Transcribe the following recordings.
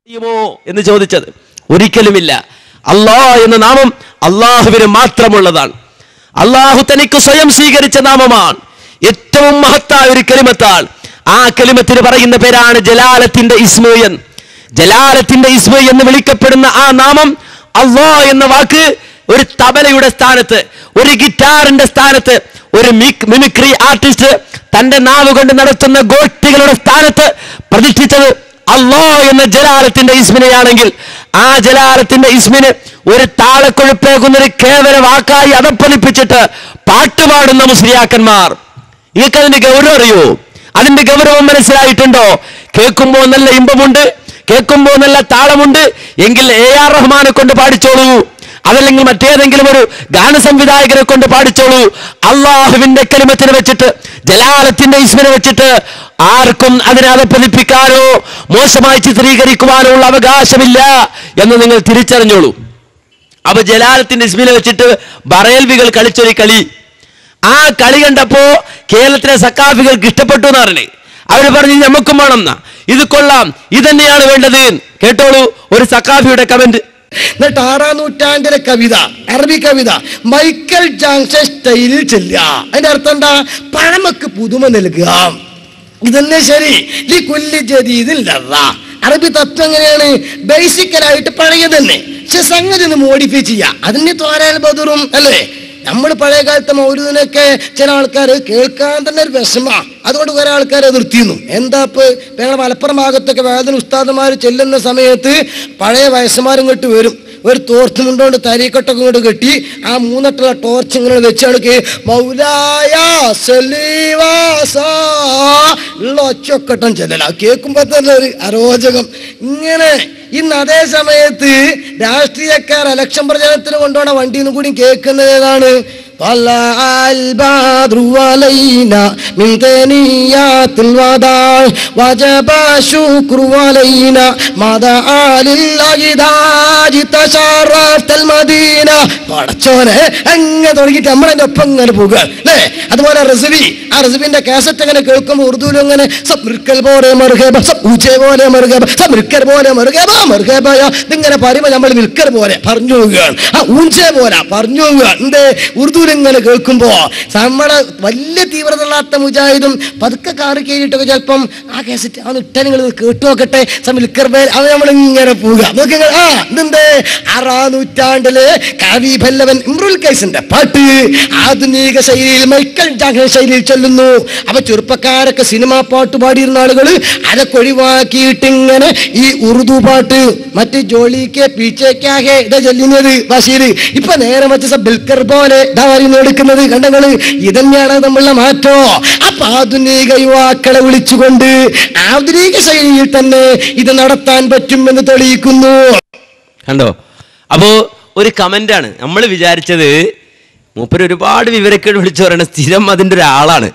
ചെയ്യുമോ എന്ന് ചോദിച്ചത് ഒരിക്കലുമില്ല അള്ളാ എന്ന നാമം അള്ളാഹുവിന് മാത്രമുള്ളതാണ് അള്ളാഹു തനിക്ക് സ്വയം സ്വീകരിച്ച നാമമാണ് ഏറ്റവും മഹത്തായ ഒരു കലിമത്താൾ ആ കലിമത്തിന് പറയുന്ന പേരാണ് ജലാലത്തിന്റെ ഇസ്മു എന്ന് ജലാലത്തിന്റെ ഇസ്മു എന്ന് വിളിക്കപ്പെടുന്ന ആ നാമം അള്ളാ എന്ന വാക്ക് ഒരു തബലയുടെ സ്ഥാനത്ത് ഒരു ഗിറ്റാറിന്റെ സ്ഥാനത്ത് ഒരു മിമിക്രി ആർട്ടിസ്റ്റ് തന്റെ നാവ് കൊണ്ട് നടത്തുന്ന ഗോഷ്ഠികളുടെ സ്ഥാനത്ത് പ്രതിഷ്ഠിച്ചത് അള്ളാ എന്ന ജലാലത്തിന്റെ ഇസ്മിനെയാണെങ്കിൽ ആ ജലാലത്തിന്റെ ഇസ്മിന് ഒരു താളക്കൊഴുപ്പേകുന്ന ഒരു കേവല വാക്കായി അതപ്പതിപ്പിച്ചിട്ട് പാട്ടുപാടുന്ന മുസ്ലിയാക്കന്മാർ നിങ്ങൾക്ക് അതിന്റെ ഗൗരവം അറിയോ അതിന്റെ ഗൗരവം മനസ്സിലായിട്ടുണ്ടോ കേൾക്കുമ്പോൾ നല്ല ഇമ്പമുണ്ട് കേൾക്കുമ്പോൾ നല്ല താളമുണ്ട് എങ്കിൽ എ ആർ റഹ്മാനെ കൊണ്ട് പാടിച്ചോളൂ അതല്ലെങ്കിൽ മറ്റേതെങ്കിലും ഒരു ഗാന സംവിധായകനെ കൊണ്ട് പാടിച്ചോളൂ അള്ളാഹുവിന്റെ കലിമത്തിനെ വെച്ചിട്ട് ജലാലത്തിന്റെ ഇസ്മിനെ വെച്ചിട്ട് ആർക്കും അതിനെ അതപ്പതിപ്പിക്കാനോ മോശമായി ചിത്രീകരിക്കുവാനോ ഉള്ള അവകാശമില്ല എന്ന് നിങ്ങൾ തിരിച്ചറിഞ്ഞോളൂ അപ്പൊ ജലാലത്തിന്റെ ഇസ്മിനെ വെച്ചിട്ട് ബറേൽവികൾ കളിച്ചൊരു കളി ആ കളി കണ്ടപ്പോ കേരളത്തിലെ സക്കാഫികൾക്ക് ഇഷ്ടപ്പെട്ടു എന്ന് പറഞ്ഞേ അവര് പറഞ്ഞു നമുക്കും വേണം എന്നാ ഇത് കൊള്ളാം ഇതന്നെയാണ് വേണ്ടത് കേട്ടോളൂ ഒരു സക്കാഫിയുടെ കമന്റ് എന്നിട്ട് ആറാം നൂറ്റാണ്ടിലെ കവിത അറബി കവിത മൈക്കൽ ജാങ്സൺ സ്റ്റൈലിൽ ചെല്ലുക അതിന്റെ അർത്ഥം എന്താ പഴമക്ക് പുതുമ നൽകുക ഇതന്നെ ശരി ഈ കൊല്ലി ജദീദില്ല അറബി തത്വം എങ്ങനെയാണ് ബേസിക്കലായിട്ട് പഴയ തന്നെ പക്ഷെ സംഗതി ഒന്ന് മോഡിഫൈ ചെയ്യാം അതിന്റെ തോരാൽ ബദറും അല്ലേ നമ്മൾ പഴയ കാലത്തെ മൗലൂദിനൊക്കെ ചില ആൾക്കാർ കേൾക്കാൻ തന്നെ ഒരു വിഷമ അതുകൊണ്ട് കുറെ ആൾക്കാർ എതിർത്തിരുന്നു എന്താ ഇപ്പൊ ഞങ്ങളുടെ മലപ്പുറം ഭാഗത്തൊക്കെ വേദന ഉസ്താദന്മാർ ചെല്ലുന്ന സമയത്ത് പഴയ വയസ്സന്മാരും ഇങ്ങോട്ട് വരും ഒരു തോർത്ത് മുണ്ടോണ്ട് തരീക്കൊട്ടൊക്കെ ഇങ്ങോട്ട് കെട്ടി ആ മൂന്നെട്ടുള്ള ടോർച്ച് ഇങ്ങനെ വെച്ചാണ് കേ മൗലായ സലീവാസ ഉള്ള ഒച്ചൊക്കെട്ടം ചെല്ലല കേൾക്കുമ്പോ തന്നെ ഒരു അരോചകം ഇങ്ങനെ ഇന്ന് അതേ സമയത്ത് രാഷ്ട്രീയക്കാർ ഇലക്ഷൻ പ്രചരണത്തിന് കൊണ്ടുപോണ വണ്ടിയിൽ നിന്ന് കൂടി കേൾക്കുന്നത് ഏതാണ് طلع البدر علينا من ثنيات الوداع وجب الشكر علينا ما دعا للأجداج تشرفت المدينة പടച്ചോനെ അങ്ങനെ തുടങ്ങിയിട്ട് നമ്മളതിന്റെ ഒപ്പം ഇങ്ങനെ പോകുക അല്ലേ അതുപോലെ റെസിബി ആ റെസിബിന്റെ കാസറ്റ് അങ്ങനെ കേൾക്കുമ്പോൾ ഉറുദുവിലും അങ്ങനെ സബ്രിക്കൽ പോലെ മറുകേബ സബ് ഊച്ചെ പോലെ മറുകേബ സബ്രിക്കൽ പോലെ മറുകേബ മറുകേബയ ഇതിങ്ങനെ പറയുമ്പോൾ നമ്മൾ വിൽക്കൽ പോലെ പറഞ്ഞു പോവുകയാണ് ആ ഊഞ്ചെ പോലെ പറഞ്ഞു പോവുകയാണ് എന്തേ ഉറുദുവിൽ ഇങ്ങനെ കേൾക്കുമ്പോ നമ്മളെ വലിയ തീവ്രത ഇല്ലാത്ത മുജാഹിദും പതുക്കെ കാറ് കയറിയിട്ടൊക്കെ ചിലപ്പം ആ കേസറ്റ് ആ ഇട്ട നിങ്ങൾ കേട്ടു നോക്കട്ടെ സമിൽക്കർ ബേൽ അത് നമ്മൾ ഇങ്ങനെ പോവുക നോക്കി ആ ഇതെന്തേ ആറാം നൂറ്റാണ്ടില് കവി ഭല്ലവൻ ഇമ്രുൽ കൈസിന്റെ പാട്ട് ആധുനിക ശൈലിയിൽ മൈക്കൽ ജാക്സൺ ശൈലിയിൽ ചൊല്ലുന്നു അപ്പൊ ചെറുപ്പക്കാരൊക്കെ സിനിമാ പാട്ട് പാടിയിരുന്ന ആളുകൾ അതൊക്കെ ഒഴിവാക്കിയിട്ട് ഇങ്ങനെ ഈ ഉറുദു പാട്ട് മറ്റ് ജോലിക്ക് പീച്ചേക്കാകെ ഇതാ ചൊല്ലുന്നത് ബഷീർ ഇപ്പൊ നേരെ വെച്ച ബിൽക്കർ പോലെ ഇതാ പറയുന്നു എടുക്കുന്നത് കണ്ടങ്ങള് ഇതന്നെയാണ് നമ്മളുടെ മാറ്റോ അപ്പൊ ആധുനിക യുവാക്കളെ വിളിച്ചുകൊണ്ട് ആധുനിക ശൈലിയിൽ തന്നെ ഇത് നടത്താൻ പറ്റുമെന്ന് തെളിയിക്കുന്നു കണ്ടോ അപ്പോ ഒരു കമന്റ് ആണ് നമ്മൾ വിചാരിച്ചത് മൂപ്പര് ഒരുപാട് വിവരക്കേട് വിളിച്ചു പറയണ സ്ഥിരം അതിന്റെ ഒരാളാണ്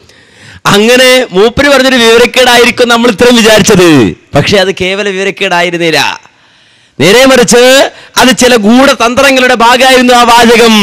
അങ്ങനെ മൂപ്പര് പറഞ്ഞൊരു വിവരക്കേടായിരിക്കും നമ്മൾ ഇത്രയും വിചാരിച്ചത് പക്ഷെ അത് കേവല വിവരക്കേടായിരുന്നില്ല നേരെ മറിച്ച് അത് ചില ഗൂഢതന്ത്രങ്ങളുടെ ഭാഗമായിരുന്നു ആ വാചകം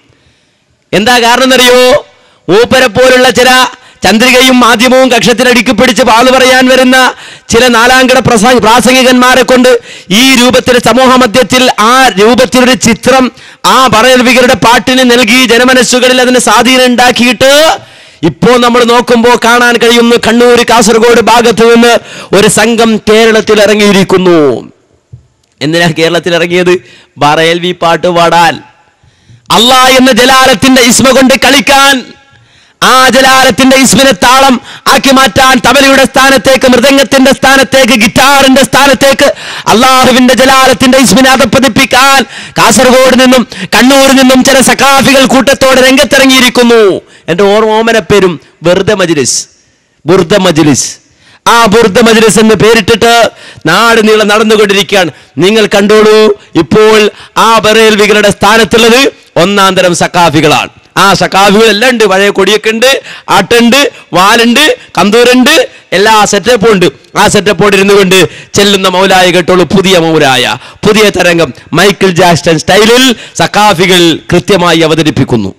എന്താ കാരണം എന്നറിയോ മൂപ്പരെ പോലുള്ള ചില ചന്ദ്രികയും മാധ്യമവും കക്ഷത്തിലടിക്ക് പിടിച്ച് പാല് പറയാൻ വരുന്ന ചില നാലാംകട പ്രസ പ്രാസംഗികന്മാരെ കൊണ്ട് ഈ രൂപത്തിൽ സമൂഹ മധ്യത്തിൽ ആ രൂപത്തിലൊരു ചിത്രം ആ പറയൽവികരുടെ പാട്ടിന് നൽകി ജനമനസ്സുകളിൽ അതിന് സ്വാധീനം ഉണ്ടാക്കിയിട്ട് ഇപ്പോൾ നമ്മൾ നോക്കുമ്പോൾ കാണാൻ കഴിയുന്നു കണ്ണൂർ കാസർഗോഡ് ഭാഗത്ത് നിന്ന് ഒരു സംഘം കേരളത്തിൽ ഇറങ്ങിയിരിക്കുന്നു എന്തിനാ കേരളത്തിൽ ഇറങ്ങിയത് ബറേൽവി പാട്ട് പാടാൻ അള്ളാ എന്ന ജലാലത്തിന്റെ ഇസ്മ കൊണ്ട് കളിക്കാൻ ആ ജലാലത്തിന്റെ ഇസ്മിനെ താളം ആക്കി മാറ്റാൻ തബലയുടെ സ്ഥാനത്തേക്ക് മൃദംഗത്തിന്റെ സ്ഥാനത്തേക്ക് ഗിറ്റാറിന്റെ സ്ഥാനത്തേക്ക് അള്ളാഹുവിന്റെ ജലാലത്തിന്റെ ഇസ്മിനെ അതപ്പതിപ്പിക്കാൻ കാസർഗോഡ് നിന്നും കണ്ണൂരിൽ നിന്നും ചില സഖാഫികൾ കൂട്ടത്തോടെ രംഗത്തിറങ്ങിയിരിക്കുന്നു എന്റെ ഓർമ്മോമന പേരും വെറുതെ മജ്ലിസ് ബുർദ മജ്ലിസ് ആ ബുർദ മജ്ലിസ് എന്ന് പേരിട്ടിട്ട് നാട് നീളം നടന്നുകൊണ്ടിരിക്കുകയാണ് നിങ്ങൾ കണ്ടോളൂ ഇപ്പോൾ ആ ബറേൽവികളുടെ സ്ഥാനത്തുള്ളത് ഒന്നാം തരം സക്കാഫികളാണ് ആ സക്കാഫികളെല്ലാം ഉണ്ട് പഴയ കൊടിയൊക്കെ ഉണ്ട് ആട്ടുണ്ട് വാലുണ്ട് കന്തൂരുണ്ട് എല്ലാ സെറ്റപ്പും ഉണ്ട് ആ സെറ്റപ്പോട് ഇരുന്നു കൊണ്ട് ചെല്ലുന്ന മൗലായ കേട്ടോളൂ പുതിയ മൗലായ പുതിയ തരംഗം മൈക്കിൾ ജാക്സൺ സ്റ്റൈലിൽ സക്കാഫികൾ കൃത്യമായി അവതരിപ്പിക്കുന്നു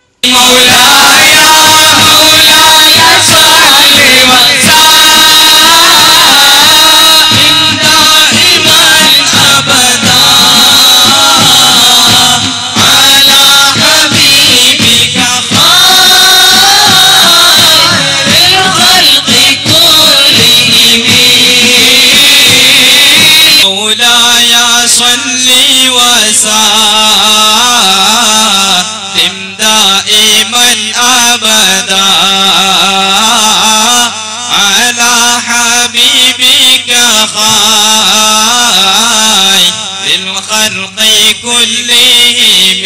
مولاي مولاي صل وسلم دائما خير الخلق كلهم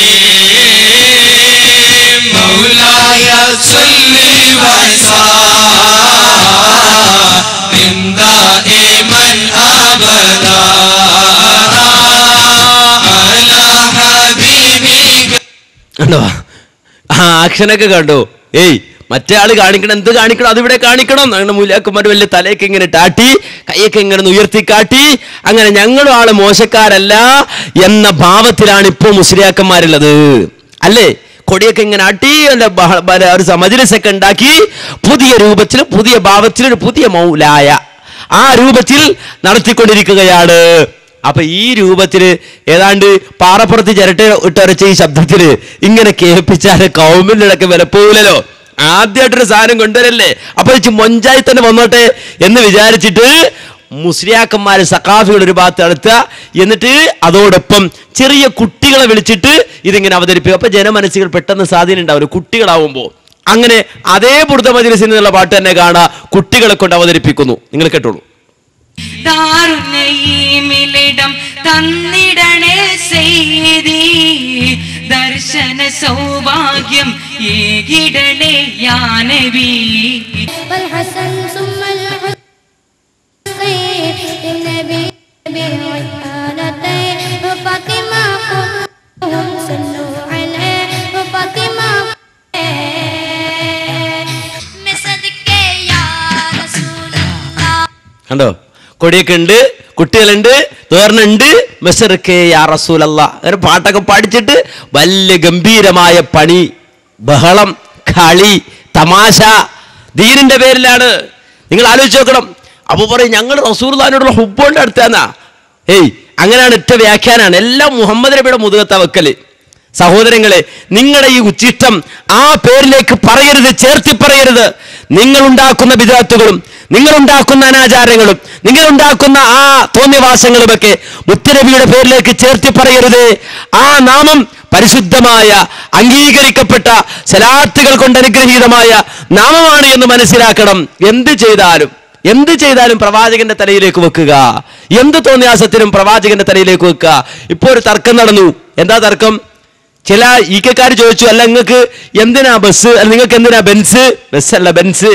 مولاي صل وسلم دائما ابدا على حبيبك കണ്ടോ ആ ആക്ഷനൊക്കെ കണ്ടോ ഏയ് മറ്റേ ആള് കാണിക്കണം എന്ത് കാണിക്കണം അതിവിടെ കാണിക്കണം അങ്ങനെ മൂലാക്കുമാർ വലിയ തലയൊക്കെ ഇങ്ങനെ ടാട്ടി കൈയൊക്കെ ഇങ്ങനെ ഒന്ന് ഉയർത്തി കാട്ടി അങ്ങനെ ഞങ്ങളും ആള് മോശക്കാരല്ല എന്ന ഭാവത്തിലാണ് ഇപ്പോൾ മുസ്ലിയാക്കന്മാരുള്ളത് അല്ലേ കൊടിയൊക്കെ ഇങ്ങനെ ആട്ടി അല്ല ബഹ- ബല- ഒരു മജിലിസൊക്കെ ഉണ്ടാക്കി പുതിയ രൂപത്തിൽ പുതിയ ഭാവത്തിൽ ഒരു പുതിയ മൗലായ ആ രൂപത്തിൽ നടത്തിക്കൊണ്ടിരിക്കുകയാണ് അപ്പൊ ഈ രൂപത്തില് ഏതാണ്ട് പാറപ്പുറത്ത് ചിരട്ട ഇട്ടൊരച്ച ഈ ശബ്ദത്തില് ഇങ്ങനെ കേൾപ്പിച്ചാല് കൗമിലൊക്കെ വിലപ്പോവില്ലല്ലോ ആദ്യമായിട്ടൊരു സാധനം കൊണ്ടുവരല്ലേ അപ്പൊ ഇച്ചി മൊഞ്ചായി തന്നെ വന്നോട്ടെ എന്ന് വിചാരിച്ചിട്ട് മുസ്ലിയാക്കന്മാര് സക്കാഫികൾ ഒരു ഭാഗത്ത് നടത്തുക എന്നിട്ട് അതോടൊപ്പം ചെറിയ കുട്ടികളെ വിളിച്ചിട്ട് ഇതിങ്ങനെ അവതരിപ്പിക്കുക അപ്പൊ ജനമനസ്സുകൾ പെട്ടെന്ന് സ്വാധീനം ഉണ്ടാവില്ല കുട്ടികളാവുമ്പോൾ അങ്ങനെ അതേ ബുർദ മജ്ലിസിൽ നിന്നുള്ള പാട്ട് തന്നെ കാണാ കുട്ടികളെ കൊണ്ട് അവതരിപ്പിക്കുന്നു നിങ്ങൾ കേട്ടോളൂ ദാരുന്നയിമിലിടം തന്നിടണേ ചെയ്തി ദർശന സൗഭാഗ്യം ഏകിടണേ യാനവി والحسن ثم الحسين للنبي بريحانتين وفاطمة كلهم صلوا عليه وفاطمة مصدق يا رسول الله കണ്ടോ കൊടിയൊക്കെ ഉണ്ട് കുട്ടികളുണ്ട് തോർന്നുണ്ട് മെസറുക്കേ യാ റസൂലല്ല അങ്ങനെ പാട്ടൊക്കെ പാടിച്ചിട്ട് വലിയ ഗംഭീരമായ പണി ബഹളം കളി തമാശ ദീനിന്റെ പേരിലാണ് നിങ്ങൾ ആലോചിച്ച് നോക്കണം അപ്പൊ പറയും ഞങ്ങൾ റസൂർദാനോടുള്ള ഹുബ്ബോണ്ട് അടുത്താന്നാ ഏയ് അങ്ങനെയാണ് ഒറ്റ വ്യാഖ്യാനാണ് എല്ലാം മുഹമ്മദ് നബിയുടെ മുതുകത്ത വെക്കല് സഹോദരങ്ങളെ നിങ്ങളുടെ ഈ ഉച്ചിഷ്ടം ആ പേരിലേക്ക് പറയരുത് ചേർത്തി പറയരുത് നിങ്ങൾ ഉണ്ടാക്കുന്ന വിദഗ്ധകളും നിങ്ങൾ ഉണ്ടാക്കുന്ന അനാചാരങ്ങളും നിങ്ങൾ ഉണ്ടാക്കുന്ന ആ തോന്നിവാസങ്ങളുമൊക്കെ മുത്തനബിയുടെ പേരിലേക്ക് ചേർത്തി പറയരുത് ആ നാമം പരിശുദ്ധമായ അംഗീകരിക്കപ്പെട്ട സലാത്തുകൾ കൊണ്ട് അനുഗ്രഹീതമായ നാമമാണ് എന്ന് മനസ്സിലാക്കണം എന്ത് ചെയ്താലും എന്ത് ചെയ്താലും പ്രവാചകന്റെ തലയിലേക്ക് വെക്കുക എന്ത് തോന്നിയാസത്തിനും പ്രവാചകന്റെ തലയിലേക്ക് വെക്കുക ഇപ്പോൾ ഒരു തർക്കം നടന്നു എന്താ തർക്കം ചില ഈക്കക്കാർ ചോദിച്ചു അല്ല നിങ്ങൾക്ക് എന്തിനാ ബസ് അല്ല നിങ്ങൾക്ക് എന്തിനാ ബെൻസ് ബസ്സല്ല ബെൻസ്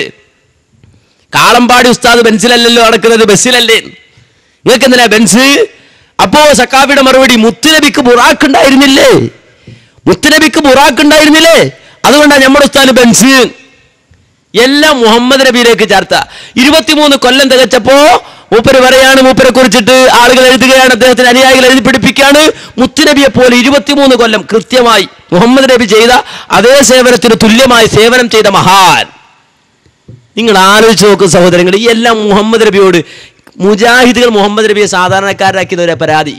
കാളമ്പാടി ഉസ്താദ് ബെൻസിലല്ലല്ലോ നടക്കുന്നത് ബസ്സിലല്ലേ നിങ്ങൾക്ക് എന്തിനാ ബെൻസ് അപ്പോ സക്കാബിയുടെ മറുപടി മുത്തുനബിക്ക് ബുറാക്ക് ഉണ്ടായിരുന്നില്ലേ മുത്തുനബിക്ക് ബുറാക്ക് ഉണ്ടായിരുന്നില്ലേ അതുകൊണ്ടാണ് നമ്മുടെ ഉസ്താദ് ബെൻസ് എല്ലാം മുഹമ്മദ് നബിയിലേക്ക് ചേർത്ത ഇരുപത്തിമൂന്ന് കൊല്ലം തികച്ചപ്പോ മൂപ്പര് പറയാണ് മൂപ്പരെ കുറിച്ചിട്ട് ആളുകൾ എഴുതുകയാണ് അദ്ദേഹത്തിന് അനുയായികൾ എഴുതി പിടിപ്പിക്കുകയാണ് മുത്തുനബിയെ പോലെ ഇരുപത്തിമൂന്ന് കൊല്ലം കൃത്യമായി മുഹമ്മദ് നബി ചെയ്ത അതേ സേവനത്തിന് തുല്യമായി സേവനം ചെയ്ത മഹാൻ നിങ്ങൾ ആലോചിച്ച് നോക്കും സഹോദരങ്ങൾ ഈ എല്ലാം മുഹമ്മദ് നബിയോട് മുജാഹിദുകൾ മുഹമ്മദ് നബിയെ സാധാരണക്കാരാക്കിയത് ഒരു പരാതി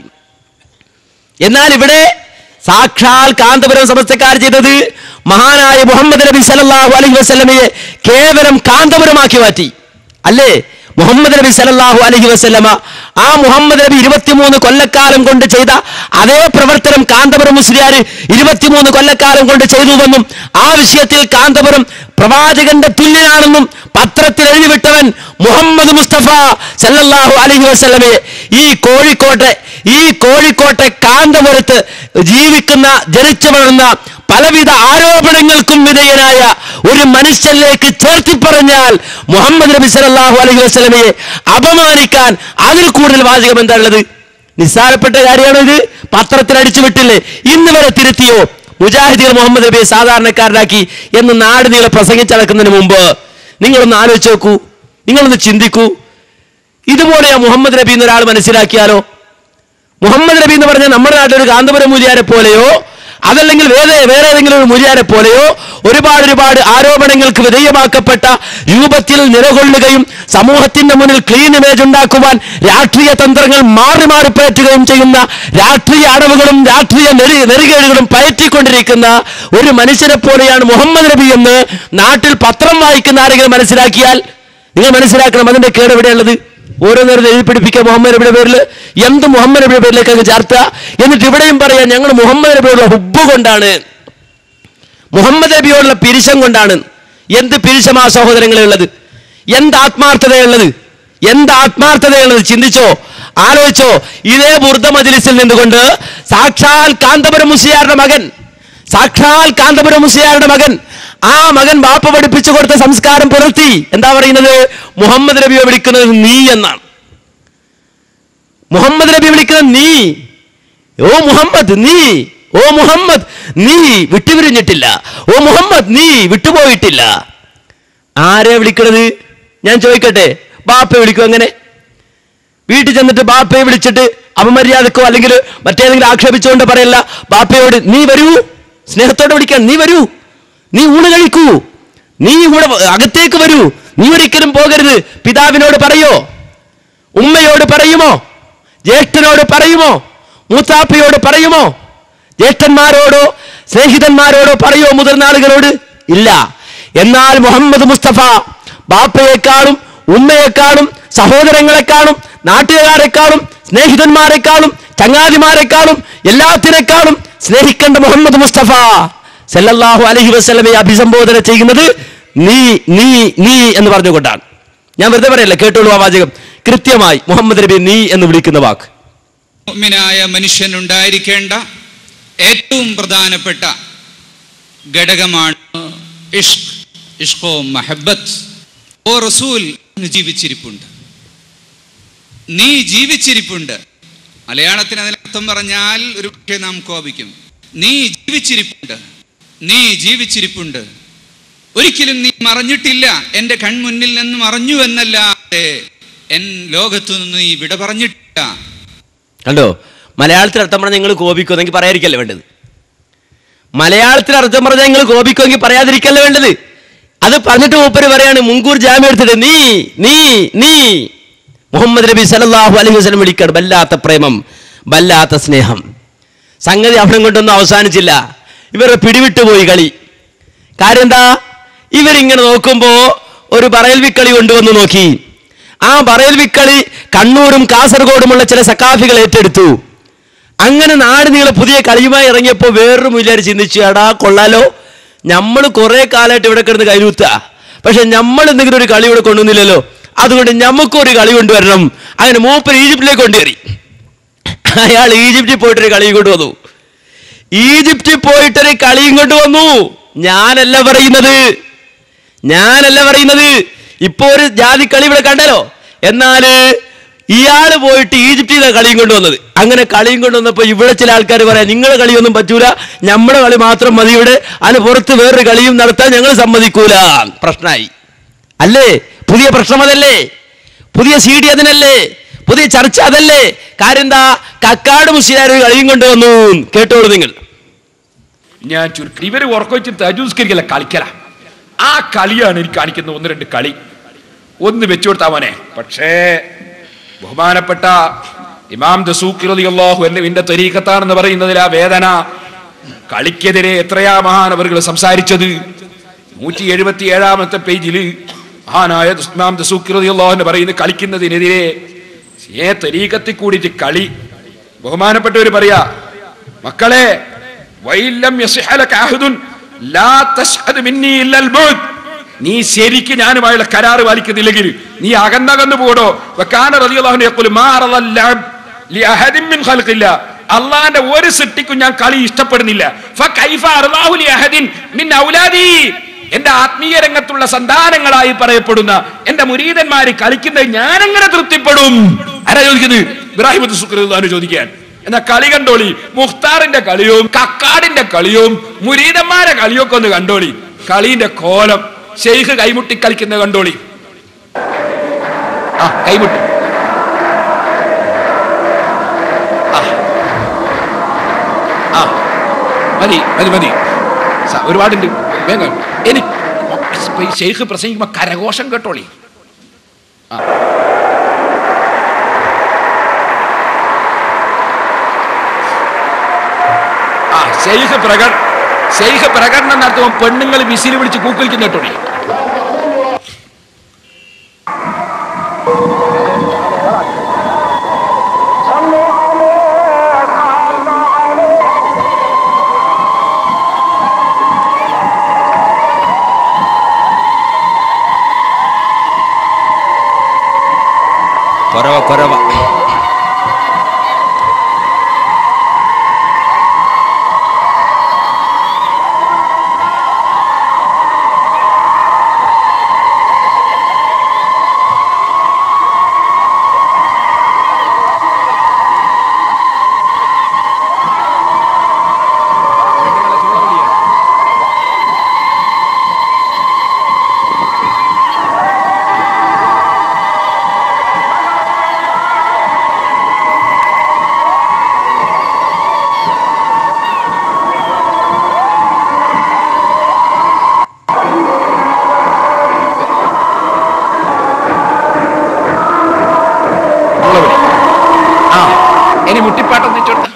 എന്നാൽ ഇവിടെ സാക്ഷാൽ കാന്തപുരം സമസ്തക്കാർ ചെയ്തത് മഹാനായ മുഹമ്മദ് നബി സല്ലല്ലാഹു അലൈഹി വസല്ലമയെ കേവലം കാന്തപുരമാക്കി മാറ്റി അല്ലേ മുഹമ്മദ് നബി സല്ലല്ലാഹു അലൈഹി വസല്ലമ ആ മുഹമ്മദ് നബി ഇരുപത്തിമൂന്ന് കൊല്ലക്കാലം കൊണ്ട് ചെയ്ത അതേ പ്രവർത്തനം കാന്തപുരം മുസ്ലിയാർ ഇരുപത്തിമൂന്ന് കൊല്ലക്കാലം കൊണ്ട് ചെയ്തുവെന്നും ആ വിഷയത്തിൽ കാന്തപുരം പ്രവാചകന്റെ തുല്യനാണെന്നും പത്രത്തിൽ എഴുതിവിട്ടവൻ മുഹമ്മദ് മുസ്തഫ സല്ലല്ലാഹു അലൈഹി വസല്ലമയെ ഈ കോഴിക്കോട്ടെ ഈ കോഴിക്കോട്ടെ കാന്തപുരത്ത് ജീവിക്കുന്ന ജനിച്ചു വളർന്ന പലവിധ ആരോപണങ്ങൾക്കും വിധേയനായ ഒരു മനുഷ്യനിലേക്ക് ചേർത്തി പറഞ്ഞാൽ മുഹമ്മദ് നബി സല്ലല്ലാഹു അലൈഹി വസല്ലമയെ അപമാനിക്കാൻ അതിൽ കൂടുതൽ വാചകം എന്താ ഉള്ളത് നിസ്സാരപ്പെട്ട കാര്യമാണോ ഇത് പത്രത്തിൽ അടിച്ചു വിട്ടില്ലേ ഇന്ന് വരെ തിരുത്തിയോ മുജാഹിദീർ മുഹമ്മദ് നബിയെ സാധാരണക്കാരനാക്കി എന്ന് നാട് നീളെ പ്രസംഗിച്ചടക്കുന്നതിന് മുമ്പ് നിങ്ങളൊന്ന് ആലോചിച്ച് നോക്കൂ നിങ്ങളൊന്ന് ചിന്തിക്കൂ ഇതുപോലെയാ മുഹമ്മദ് നബി എന്നൊരാൾ മനസ്സിലാക്കിയാലോ മുഹമ്മദ് നബി എന്ന് പറഞ്ഞാൽ നമ്മുടെ നാട്ടിൽ ഒരു കാന്തപുരം മൂലിയാരെ പോലെയോ അതല്ലെങ്കിൽ വേറെ വേറെ ഏതെങ്കിലും ഒരു മൂലിയാരെ പോലെയോ ഒരുപാട് ഒരുപാട് ആരോപണങ്ങൾക്ക് വിധേയമാക്കപ്പെട്ട രൂപത്തിൽ നിലകൊള്ളുകയും സമൂഹത്തിന്റെ മുന്നിൽ ക്ലീൻ ഇമേജ് ഉണ്ടാക്കുവാൻ രാഷ്ട്രീയ തന്ത്രങ്ങൾ മാറി മാറി പയറ്റുകയും ചെയ്യുന്ന രാഷ്ട്രീയ അടവുകളും രാഷ്ട്രീയ നെറി നെറികേടുകളും പയറ്റിക്കൊണ്ടിരിക്കുന്ന ഒരു മനുഷ്യനെ പോലെയാണ് മുഹമ്മദ് നബി എന്ന് നാട്ടിൽ പത്രം വായിക്കുന്ന ആരെങ്കിലും മനസ്സിലാക്കിയാൽ നിങ്ങൾ മനസ്സിലാക്കണം അതിന്റെ കേട് എവിടെയുള്ളത് ഓരോ നേരം എഴുതി പിടിപ്പിക്കുക മുഹമ്മദ് നബിയുടെ പേരിൽ എന്ത് മുഹമ്മദ് നബിയുടെ പേരിലേക്ക് അങ്ങ് ചേർത്തുക എന്നിട്ട് ഇവിടെയും പറയാം ഞങ്ങൾ മുഹമ്മദ് നബിയോടുള്ള ഹുബ്ബ് കൊണ്ടാണ് മുഹമ്മദ് നബിയോടുള്ള പിരിശം കൊണ്ടാണ് എന്ത് പിരിശമാ സഹോദരങ്ങളെ ഉള്ളത് എന്ത് ആത്മാർത്ഥതയുള്ളത് എന്ത് ആത്മാർത്ഥതയാണത് ചിന്തിച്ചോ ആലോചിച്ചോ ഇതേ ബുർദ മജിലിസിൽ നിന്നുകൊണ്ട് സാക്ഷാൽ കാന്തപുരം മുസിയാരുടെ മകൻ സാക്ഷാൽ കാന്തപുരം മുസിയാരുടെ മകൻ ആ മകൻ ബാപ്പ പഠിപ്പിച്ചു കൊടുത്ത സംസ്കാരം പുലർത്തി എന്താ പറയുന്നത് മുഹമ്മദ് നബിയെ വിളിക്കുന്നത് നീ എന്നാണ് മുഹമ്മദ് നബി വിളിക്കുന്നത് നീ ഓ മുഹമ്മദ് നീ ഓ മുഹമ്മദ് നീ വിട്ടുപിരിഞ്ഞിട്ടില്ല ഓ മുഹമ്മദ് നീ വിട്ടുപോയിട്ടില്ല ആരെ വിളിക്കണത് ഞാൻ ചോദിക്കട്ടെ ബാപ്പയെ വിളിക്കും അങ്ങനെ വീട്ടിൽ ചെന്നിട്ട് ബാപ്പയെ വിളിച്ചിട്ട് അപമര്യാദക്കോ അല്ലെങ്കിൽ മറ്റേതെങ്കിലും ആക്ഷേപിച്ചുകൊണ്ട് പറയല്ല ബാപ്പയോട് നീ വരൂ സ്നേഹത്തോടെ വിളിക്കാൻ നീ വരൂ നീ ഊണ് കഴിക്കൂ നീ ഇവിടെ അകത്തേക്ക് വരൂ നീ ഒരിക്കലും പോകരുത് പിതാവിനോട് പറയോ ഉമ്മയോട് പറയുമോ ജ്യേഷ്ഠനോട് പറയുമോ മൂത്താപ്പയോട് പറയുമോ ജ്യേഷ്ഠന്മാരോടോ സ്നേഹിതന്മാരോടോ പറയോ മുതിർന്ന ആളുകളോട് ഇല്ല എന്നാൽ മുഹമ്മദ് മുസ്തഫ ബാപ്പയെക്കാളും ഉമ്മയെക്കാളും സഹോദരങ്ങളെക്കാളും നാട്ടുകാരെക്കാളും സ്നേഹിതന്മാരെക്കാളും ചങ്ങാതിമാരെക്കാളും എല്ലാത്തിനേക്കാളും സ്നേഹിക്കേണ്ട മുഹമ്മദ് മുസ്തഫ സല്ലല്ലാഹു അലൈഹി വസല്ലമയെ അഭിസംബോധന ചെയ്യുന്നത് നീ നീ നീ എന്ന് പറഞ്ഞുകൊണ്ടാണ് ഞാൻ വെറുതെ പറയല്ല കേട്ടോളൂ ആ വാചകം കൃത്യമായി മുഹമ്മദ് നബി നീ എന്ന് വിളിക്കുന്ന വാക്ക് മുഅ്മിനായ മനുഷ്യനുണ്ടായിരിക്കേണ്ട ഏറ്റവും പ്രധാനപ്പെട്ട ഘടകമാണ് ഇഷ്ക് ഇഷ്കോ മഹബത്ത് ഓ റസൂൽ അങ്ങ് ജീവിച്ചിരിപ്പുണ്ട് നീ ജീവിച്ചിരിപ്പുണ്ട് മലയാളത്തിന് അതിനർത്ഥം പറഞ്ഞാൽ ഒരു പക്ഷേ നാം കോപിക്കും നീ ജീവിച്ചിരിപ്പുണ്ട് നീ ജീവിച്ചിരിപ്പുണ്ട് ഒരിക്കലും നീ മറഞ്ഞിട്ടില്ല എൻ്റെ കൺമുന്നിൽ നിന്ന് മറഞ്ഞു എന്നല്ലാതെ എൻ ലോകത്തു നിന്ന് നീ വിട പറഞ്ഞിട്ടില്ല കണ്ടോ മലയാളത്തിൽ അർത്ഥം പറഞ്ഞാൽ നിങ്ങൾ കോപിക്കുമെന്നെങ്കിൽ പറയാതിരിക്കല്ലേ വേണ്ടത് മലയാളത്തിൽ അർത്ഥം പറഞ്ഞാൽ നിങ്ങൾ കോപിക്കുമെങ്കിൽ പറയാതിരിക്കല്ലേ വേണ്ടത് അത് പറഞ്ഞിട്ട് മൂപ്പര് പറയാണ് മുൻകൂർ ജാമ്യം എടുത്തിട്ട് നീ നീ നീ മുഹമ്മദ് നബി സല്ലല്ലാഹു അലൈഹി വസല്ലം വിളിക്കാണ് വല്ലാത്ത പ്രേമം വല്ലാത്ത സ്നേഹം സംഗതി അവിടെ കൊണ്ടൊന്നും അവസാനിച്ചില്ല ഇവരുടെ പിടിവിട്ടുപോയി കളി കാര്യം എന്താ ഇവരിങ്ങനെ നോക്കുമ്പോ ഒരു പറയൽവിക്കളി കൊണ്ടുവന്ന് നോക്കി ആ പറയൽവിക്കളി കണ്ണൂരും കാസർഗോഡുമുള്ള ചില സക്കാഫികൾ ഏറ്റെടുത്തു അങ്ങനെ നാട് നീളെ പുതിയ കളിയുമായി ഇറങ്ങിയപ്പോൾ വേറൊരു മുല്ലാർ ചിന്തിച്ചു എടാ കൊള്ളാലോ നമ്മൾ കുറെ കാലമായിട്ട് ഇവിടെ കിടന്ന് കൈരൂത്ത പക്ഷെ നമ്മൾ എന്തെങ്കിലും ഒരു കളി ഇവിടെ കൊണ്ടുവന്നില്ലല്ലോ അതുകൊണ്ട് ഞമ്മക്കും ഒരു കളി കൊണ്ടുവരണം അങ്ങനെ മൂപ്പർ ഈജിപ്തിലേക്ക് കൊണ്ടുവരി അയാൾ ഈജിപ്തിൽ പോയിട്ടൊരു കളി കൊണ്ടുവന്നു ഈജിപ്തിൽ പോയിട്ടൊരു കളിയും കൊണ്ടുവന്നു ഞാനല്ല പറയുന്നത് ഞാനല്ല പറയുന്നത് ഇപ്പോ ഒരു ജാതി കളി ഇവിടെ കണ്ടല്ലോ എന്നാല് ഇയാള് പോയിട്ട് ഈജിപ്തിൽ നിന്നാണ് കളിയും കൊണ്ടുവന്നത് അങ്ങനെ കളിയും കൊണ്ടുവന്നപ്പോ ഇവിടെ ചില ആൾക്കാർ പറയാം നിങ്ങളെ കളിയൊന്നും പറ്റൂല നമ്മുടെ കളി മാത്രം മതി ഇവിടെ അതിന് പുറത്ത് വേറൊരു കളിയും നടത്താൻ ഞങ്ങൾ സമ്മതിക്കൂല പ്രശ്നമായി അല്ലേ പുതിയ പ്രശ്നം അതല്ലേ പുതിയ സി ഡി അതിനല്ലേ പുതിയ ചർച്ച അതല്ലേ കാര്യം എന്താ കക്കാട് മുസ്ലിയാർ ഒരു കളിയും കൊണ്ടുവന്നു കേട്ടോളൂ നിങ്ങൾ ഞാൻ ചുരുക്കി ഇവര് ഉറക്കൊഴിച്ച് തജൂസ്കരിക്കല കളിക്കല ആ കളിയാണ് എനിക്ക് കാണിക്കുന്ന ഒന്ന് രണ്ട് കളി ഒന്ന് വെച്ചു കൊടുത്താ മോനെ പക്ഷേ ബഹുമാനപ്പെട്ട ഇമാം ദസൂഖിറിയാഹു എന്നെ എന്റെ ത്വരീക്കത്താണെന്ന് പറയുന്നതിൽ ആ വേദന കളിക്കെതിരെ എത്രയാ മഹാനവറുകൾ സംസാരിച്ചത് നൂറ്റി എഴുപത്തി ഏഴാമത്തെ പേജിൽ മഹാനായ ഇമാം ദസൂഖിറിയാഹു എന്ന് പറയുന്നത് കളിക്കുന്നതിനെതിരെ ഏ തരീക്കത്തിൽ കൂടിയിട്ട് കളി ബഹുമാനപ്പെട്ടവർ പറയാ മക്കളെ വൈലം യസിഹലക അഹദുൻ ലാ തശ്ഹദ് മിന്നി ഇല്ലൽ മൗത്ത് നീ ശരിക്ക് ഞാനുമായുള്ള കരാറ് പാലിക്കുന്നില്ലെങ്കിൽ നീ അകന്നകന്നു പോടോ വക്കാന റളിയല്ലാഹു അൻഹു യഖൂലു മാ റളൽ ലഅബ് ലി അഹദിൻ മിൻ ഖൽഖില്ല അള്ളാന്റെ ഒരു സൃഷ്ടിക്കും ഞാൻ കളി ഇഷ്ടപ്പെടുന്നില്ല ഫകൈഫ അർളാഹു ലി അഹദിൻ മിൻ ഔലാദി എന്റെ ആത്മീയ രംഗത്തുള്ള സന്താനങ്ങളായി പറയപ്പെടുന്ന എന്റെ മുരീതന്മാര് കളിക്കുന്നത് ഞാൻ എങ്ങനെ തൃപ്തിപ്പെടും ആരാ ചോദിക്കുന്നത് ഇബ്രാഹിം സുക്രാനു ചോദിക്കാൻ എന്നാ കളി കണ്ടോളി മുഖ്താറിന്റെ കളിയും കക്കാടിന്റെ കളിയും മുരീതന്മാരെ കളിയൊക്കെ ഒന്ന് കണ്ടോളി കളീന്റെ കോലം ഷെയ്ഖ് കൈമുട്ടി കളിക്കുന്ന കണ്ടോളി ആ കൈമുട്ടി ആ. ആ മതി മതി മതി സ- ഒരുപാടുണ്ട് വേഗം എനിക്ക് ഈ ഷെയ്ഖ് പ്രസംഗിക്കുമ്പോ കരഘോഷം കേട്ടോളി ആ ആ ഷെയ്ഖ് പ്രകട ഷെയ്ഖ് പ്രകടനം നടത്തുമ്പോൾ പെണ്ണുങ്ങൾ വിസിൽ വിളിച്ച് കൂക്കിളിക്കുന്ന കേട്ടോളി കുറവ കുറവ ഉള്ളവര്. ആ ഇനി മുട്ടിപ്പാട്ടൊന്ന് വെച്ചോട്ടെ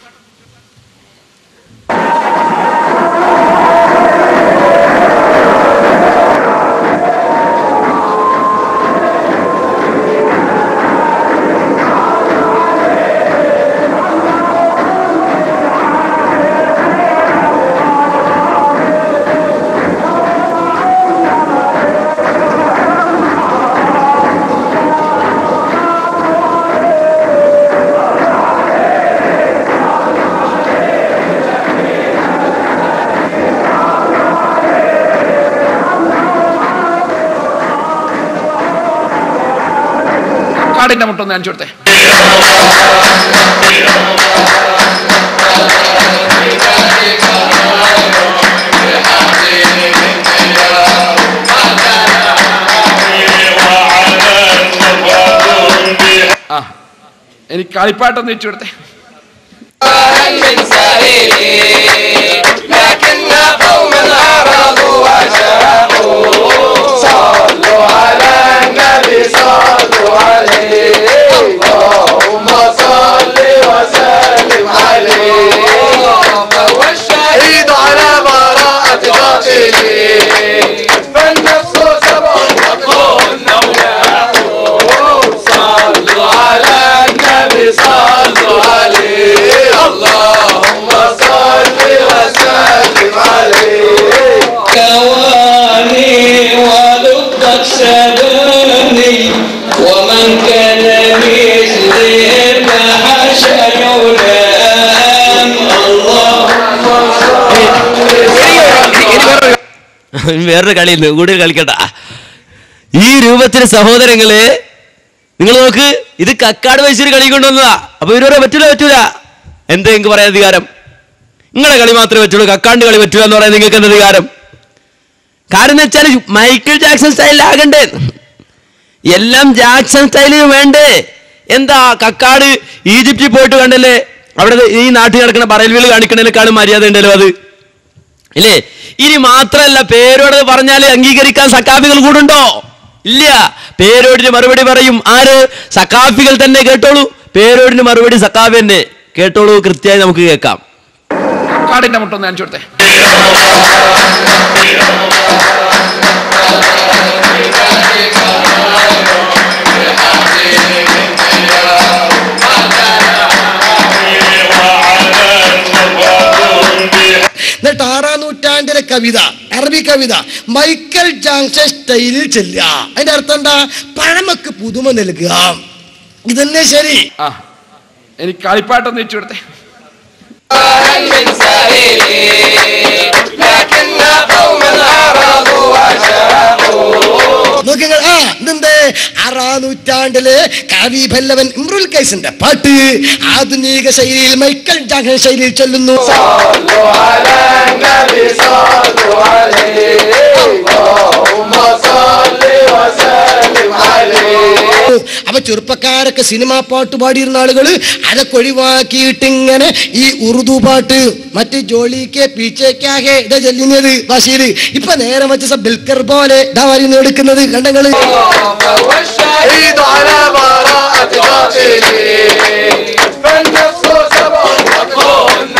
കാടിന്റെ മുട്ടൊന്ന് കാണിച്ചു കൊടുത്തേ ആ എനിക്ക് കളിപ്പാട്ടൊന്ന് വെച്ചു കൊടുത്തേ عيد على براءة باطني فالنفس سبع وطن صلوا على النبي صلوا عليه اللهم صل وسلم عليه كواني ولقد سباني ومن كان مثلي فحشى يلام اللهم വേറൊരു കളിയുണ്ട് കൂടുതൽ കളിക്കട്ട ഈ രൂപത്തിൽ സഹോദരങ്ങള് നിങ്ങൾ നോക്ക് ഇത് കക്കാട് വയസ്സിൽ കളി കൊണ്ടുവന്നതാ അപ്പൊ ഇവരോടെ പറ്റൂല പറ്റൂല എന്താ നിങ്ങൾക്ക് പറയാൻ അധികാരം നിങ്ങളെ കളി മാത്രമേ പറ്റുള്ളൂ കക്കാണ്ട് കളി പറ്റൂല എന്ന് പറയാൻ നിങ്ങൾക്ക് എന്താ അധികാരം കാരണം എന്ന് വെച്ചാൽ മൈക്കിൾ ജാക്സൺ സ്റ്റൈലിലാകണ്ടേ എല്ലാം ജാക്സൺ സ്റ്റൈലിന് വേണ്ടേ എന്താ കക്കാട് ഈജിപ്തിൽ പോയിട്ട് കണ്ടല്ലേ അവിടെ ഈ നാട്ടിൽ കിടക്കുന്ന പറയൽവിൽ കാണിക്കണേക്കാളും മര്യാദ ഉണ്ടല്ലോ അത് ഇല്ലേ ഇനി മാത്രല്ല പേരോട് പറഞ്ഞാൽ അംഗീകരിക്കാൻ സക്കാഫികൾ കൂടുണ്ടോ ഇല്ല പേരോടിന് മറുപടി പറയും ആര് സക്കാഫികൾ തന്നെ കേട്ടോളൂ പേരോടിന് മറുപടി സക്കാഫി തന്നെ കേട്ടോളൂ കൃത്യമായി നമുക്ക് കേൾക്കാം കാടിന്റെ മുട്ടൊന്ന് കാണിച്ചു കൊടുത്തേ എന്നിട്ട് ആറാം നൂറ്റാണ്ടിലെ കവിത അറബി കവിത മൈക്കൽ ജാങ്സൺ സ്റ്റൈലിൽ ചെല്ലുക അതിന്റെ അർത്ഥം എന്താ പഴമക്ക് പുതുമ നൽകുക ഇതന്നെ ശരി ആ എനിക്ക് കളിപ്പാട്ടൊന്ന് വെച്ചു കൊടുത്തേ من سائري لكن قوما أعرضوا وشاقوا നോക്കിങ്ങൾ ആ ഇതെന്ത് ആറാം നൂറ്റാണ്ടില് കവി ഭല്ലവൻ ഇമ്രുൽ കൈസിന്റെ പാട്ട് ആധുനിക ശൈലിയിൽ മൈക്കൽ ജാങ്സൺ ശൈലിയിൽ ചൊല്ലുന്നു صلوا على النبي صلوا عليه اللهم صل وسلم عليه അപ്പൊ ചെറുപ്പക്കാരൊക്കെ സിനിമാ പാട്ട് പാടിയിരുന്ന ആളുകള് അതൊക്കെ ഒഴിവാക്കിയിട്ട് ഇങ്ങനെ ഈ ഉറുദു പാട്ട് മറ്റ് ജോലിക്ക് പീച്ചേക്കാകെ ഇതാ ചെല്ലുന്നത് ഭാഷയില് ഇപ്പൊ നേരെ വെച്ച സ ബിൽക്കർ പോലെ ഇതാ വരുന്നു എടുക്കുന്നത് കണ്ടങ്ങള് عيد على براءة باطني فالنفس سبع وطن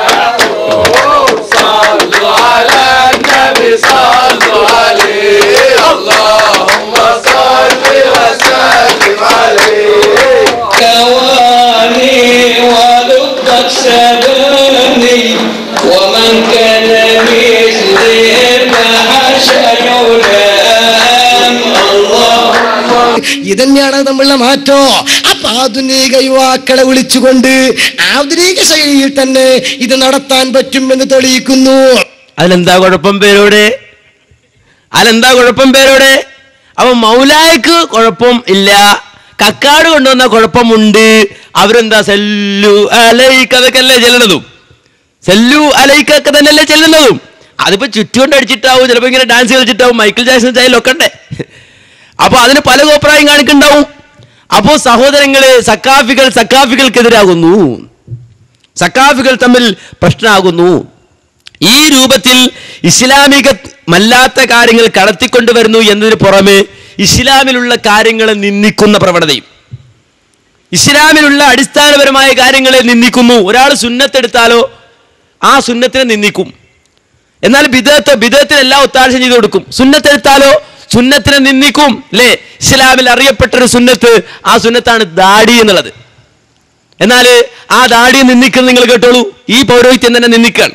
صلوا على النبي صلوا عليه اللهم صل وسلم عليه كواني ولقد سباني ومن كان مثلي فحشى يلام اللهم ഇതന്നെയാണ് നമ്മൾ നല്ല മാറ്റോ അപ്പൊ ആധുനിക യുവാക്കളെ വിളിച്ചുകൊണ്ട് ആധുനിക ശൈലിയിൽ തന്നെ ഇത് നടത്താൻ പറ്റുമെന്ന് തെളിയിക്കുന്നു അതിലെന്താ കുഴപ്പം പേരോടെ അതിലെന്താ കുഴപ്പം പേരോടെ അപ്പൊ മൗലായക്ക് കുഴപ്പം ഇല്ല കക്കാട് കൊണ്ടുവന്ന കുഴപ്പമുണ്ട് അവരെന്താ സെല്ലു അലൈക്ക് അതൊക്കെ അല്ലേ ചെല്ലണതും സെല്ലു അലൈക്കൊക്കെ തന്നെയല്ലേ ചെല്ലുന്നതും അതിപ്പോ ചുറ്റുകൊണ്ട് അടിച്ചിട്ടാവും ചിലപ്പോ ഇങ്ങനെ ഡാൻസ് കളിച്ചിട്ടാവും മൈക്കിൾ ജാക്സൺ സ്റ്റൈലൊക്കെ ഉണ്ടേ അപ്പൊ അതിന് പല കോപ്രായം കാണിക്കുന്നുണ്ടാവും അപ്പോ സഹോദരങ്ങള് സക്കാഫികൾ സക്കാഫികൾക്കെതിരാകുന്നു സക്കാഫികൾ തമ്മിൽ പ്രശ്നമാകുന്നു ഈ രൂപത്തിൽ ഇസ്ലാമിക മല്ലാത്ത കാര്യങ്ങൾ കടത്തിക്കൊണ്ടുവരുന്നു എന്നതിന് പുറമെ ഇസ്ലാമിലുള്ള കാര്യങ്ങളെ നിന്ദിക്കുന്ന പ്രവണതയും ഇസ്ലാമിലുള്ള അടിസ്ഥാനപരമായ കാര്യങ്ങളെ നിന്ദിക്കുന്നു ഒരാൾ സുന്നത്തെടുത്താലോ ആ സുന്നത്തിനെ നിന്ദിക്കും എന്നാൽ ബിദത്ത് ബിദത്തിനെല്ലാം ഒത്താഴ്ച ചെയ്തു കൊടുക്കും സുന്നത്തെടുത്താലോ സുന്നത്തിനെ നിന്ദിക്കും അല്ലേ ഇസ്ലാമിൽ അറിയപ്പെട്ടൊരു സുന്നത്ത് ആ സുന്നത്താണ് ദാടി എന്നുള്ളത് എന്നാൽ ആ ദാടിയെ നിന്ദിക്കുന്നത് നിങ്ങൾ കേട്ടോളൂ ഈ പൗരോഹിത്യം തന്നെ നിന്ദിക്കാണ്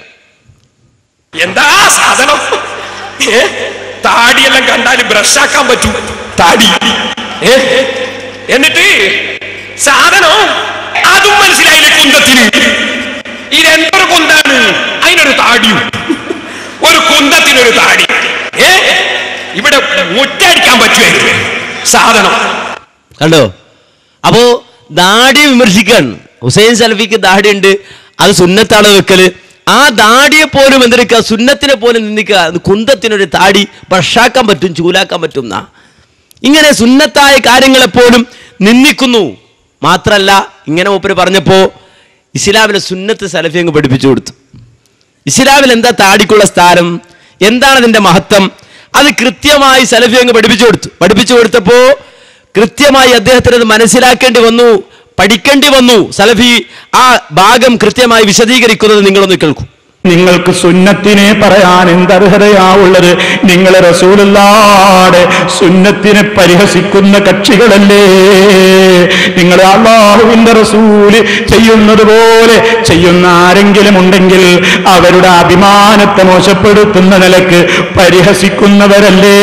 എന്താ സാധനം ഏ? താടിയെല്ലാം കണ്ടാൽ ബ്രഷാക്കാൻ പറ്റൂ താടി ഏ? എന്നിട്ട് സാധനം അതും മനസ്സിലായില്ലേ കുന്തത്തിന് ഇതെന്തൊരു കുന്താണ് അതിനൊരു താടിയും ഒരു കുന്തത്തിനൊരു താടി ഏ ഇവിടെ മുറ്റടിക്കാൻ പറ്റുമായിരുന്നു സാധനം കണ്ടോ അപ്പോ ദാടി വിമർശിക്കാണ് ഹുസൈൻ സലഫിക്ക് ദാടി ഉണ്ട് അത് സുന്നത്താണ് വെക്കല് ആ ദാടിയെ പോലും എന്തെടുക്കുക സുന്നത്തിനെ പോലും നിന്ദിക്കുക അത് കുന്തത്തിനൊരു താടി ഭഷാക്കാൻ പറ്റും ചൂലാക്കാൻ പറ്റും എന്നാ ഇങ്ങനെ സുന്നത്തായ കാര്യങ്ങളെപ്പോലും നിന്ദിക്കുന്നു മാത്രല്ല ഇങ്ങനെ മൂപ്പര് പറഞ്ഞപ്പോ ഇസ്ലാമിലെ സുന്നത്ത് സലഫി അങ്ങ് പഠിപ്പിച്ചു കൊടുത്തു ഇസ്ലാമിൽ എന്താ താടിക്കുള്ള സ്ഥാനം എന്താണ് അതിന്റെ മഹത്വം അത് കൃത്യമായി സലഫി അങ്ങ് പഠിപ്പിച്ചു കൊടുത്തു പഠിപ്പിച്ചു കൊടുത്തപ്പോ കൃത്യമായി അദ്ദേഹത്തിന് അത് മനസ്സിലാക്കേണ്ടി വന്നു പഠിക്കേണ്ടി വന്നു സലഫി ആ ഭാഗം കൃത്യമായി വിശദീകരിക്കുന്നത് നിങ്ങളൊന്ന് കേൾക്കൂ നിങ്ങൾക്ക് സുന്നത്തിനെ പറയാൻ എന്തർഹതയാവുള്ളത് നിങ്ങൾ റസൂലുള്ളാടെ സുന്നത്തിനെ പരിഹസിക്കുന്ന കക്ഷികളല്ലേ നിങ്ങൾ അള്ളാഹുവിന്റെ റസൂല് ചെയ്യുന്നത് പോലെ ചെയ്യുന്ന ആരെങ്കിലും ഉണ്ടെങ്കിൽ അവരുടെ അഭിമാനത്തെ മോശപ്പെടുത്തുന്ന നിലക്ക് പരിഹസിക്കുന്നവരല്ലേ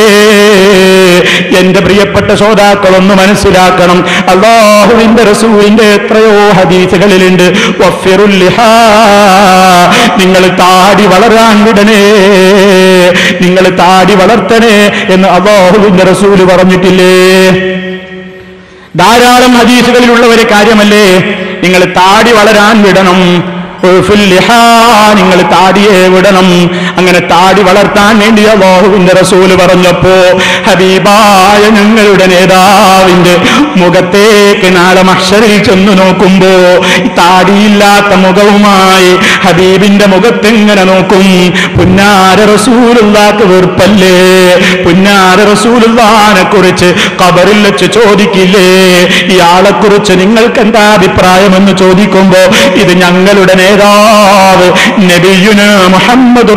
എന്റെ പ്രിയപ്പെട്ട ശ്രോതാക്കളൊന്ന് മനസ്സിലാക്കണം അള്ളാഹുവിന്റെ റസൂലിന്റെ എത്രയോ ഹദീസുകളിലുണ്ട് വഫിറുൽ ലിഹാ. നിങ്ങൾ താടി വളരാൻ വിടണേ നിങ്ങൾ താടി വളർത്തണേ എന്ന് അള്ളാഹുവിന്റെ റസൂല് പറഞ്ഞിട്ടില്ലേ ധാരാളം ഹദീസുകളിലുള്ള ഒരു കാര്യമല്ലേ നിങ്ങൾ താടി വളരാൻ വിടണം ഉഫുൽ ലിഹാ, നിങ്ങൾ താടിയെ വിടണം അങ്ങനെ താടി വളർത്താൻ വേണ്ടി അള്ളാഹുവിന്റെ റസൂല് പറഞ്ഞപ്പോ ഹബീബായ ഞങ്ങളുടെ നേതാവിന്റെ മുഖത്തേക്ക് നാളെ മക്ഷറിൽ ചെന്നു നോക്കുമ്പോ താടിയില്ലാത്ത മുഖവുമായി ഹബീബിന്റെ മുഖത്തെങ്ങനെ നോക്കും പുന്നാര റസൂലുള്ളാക്ക് വെറുപ്പല്ലേ പുന്നാര റസൂലുള്ളാനെ കുറിച്ച് കബറിൽ വെച്ച് ചോദിക്കില്ലേ ഇയാളെ കുറിച്ച് നിങ്ങൾക്ക് എന്താ അഭിപ്രായമെന്ന് ചോദിക്കുമ്പോ ഇത് ഞങ്ങളുടെ നേതാവ് നബിയുന മുഹമ്മദ്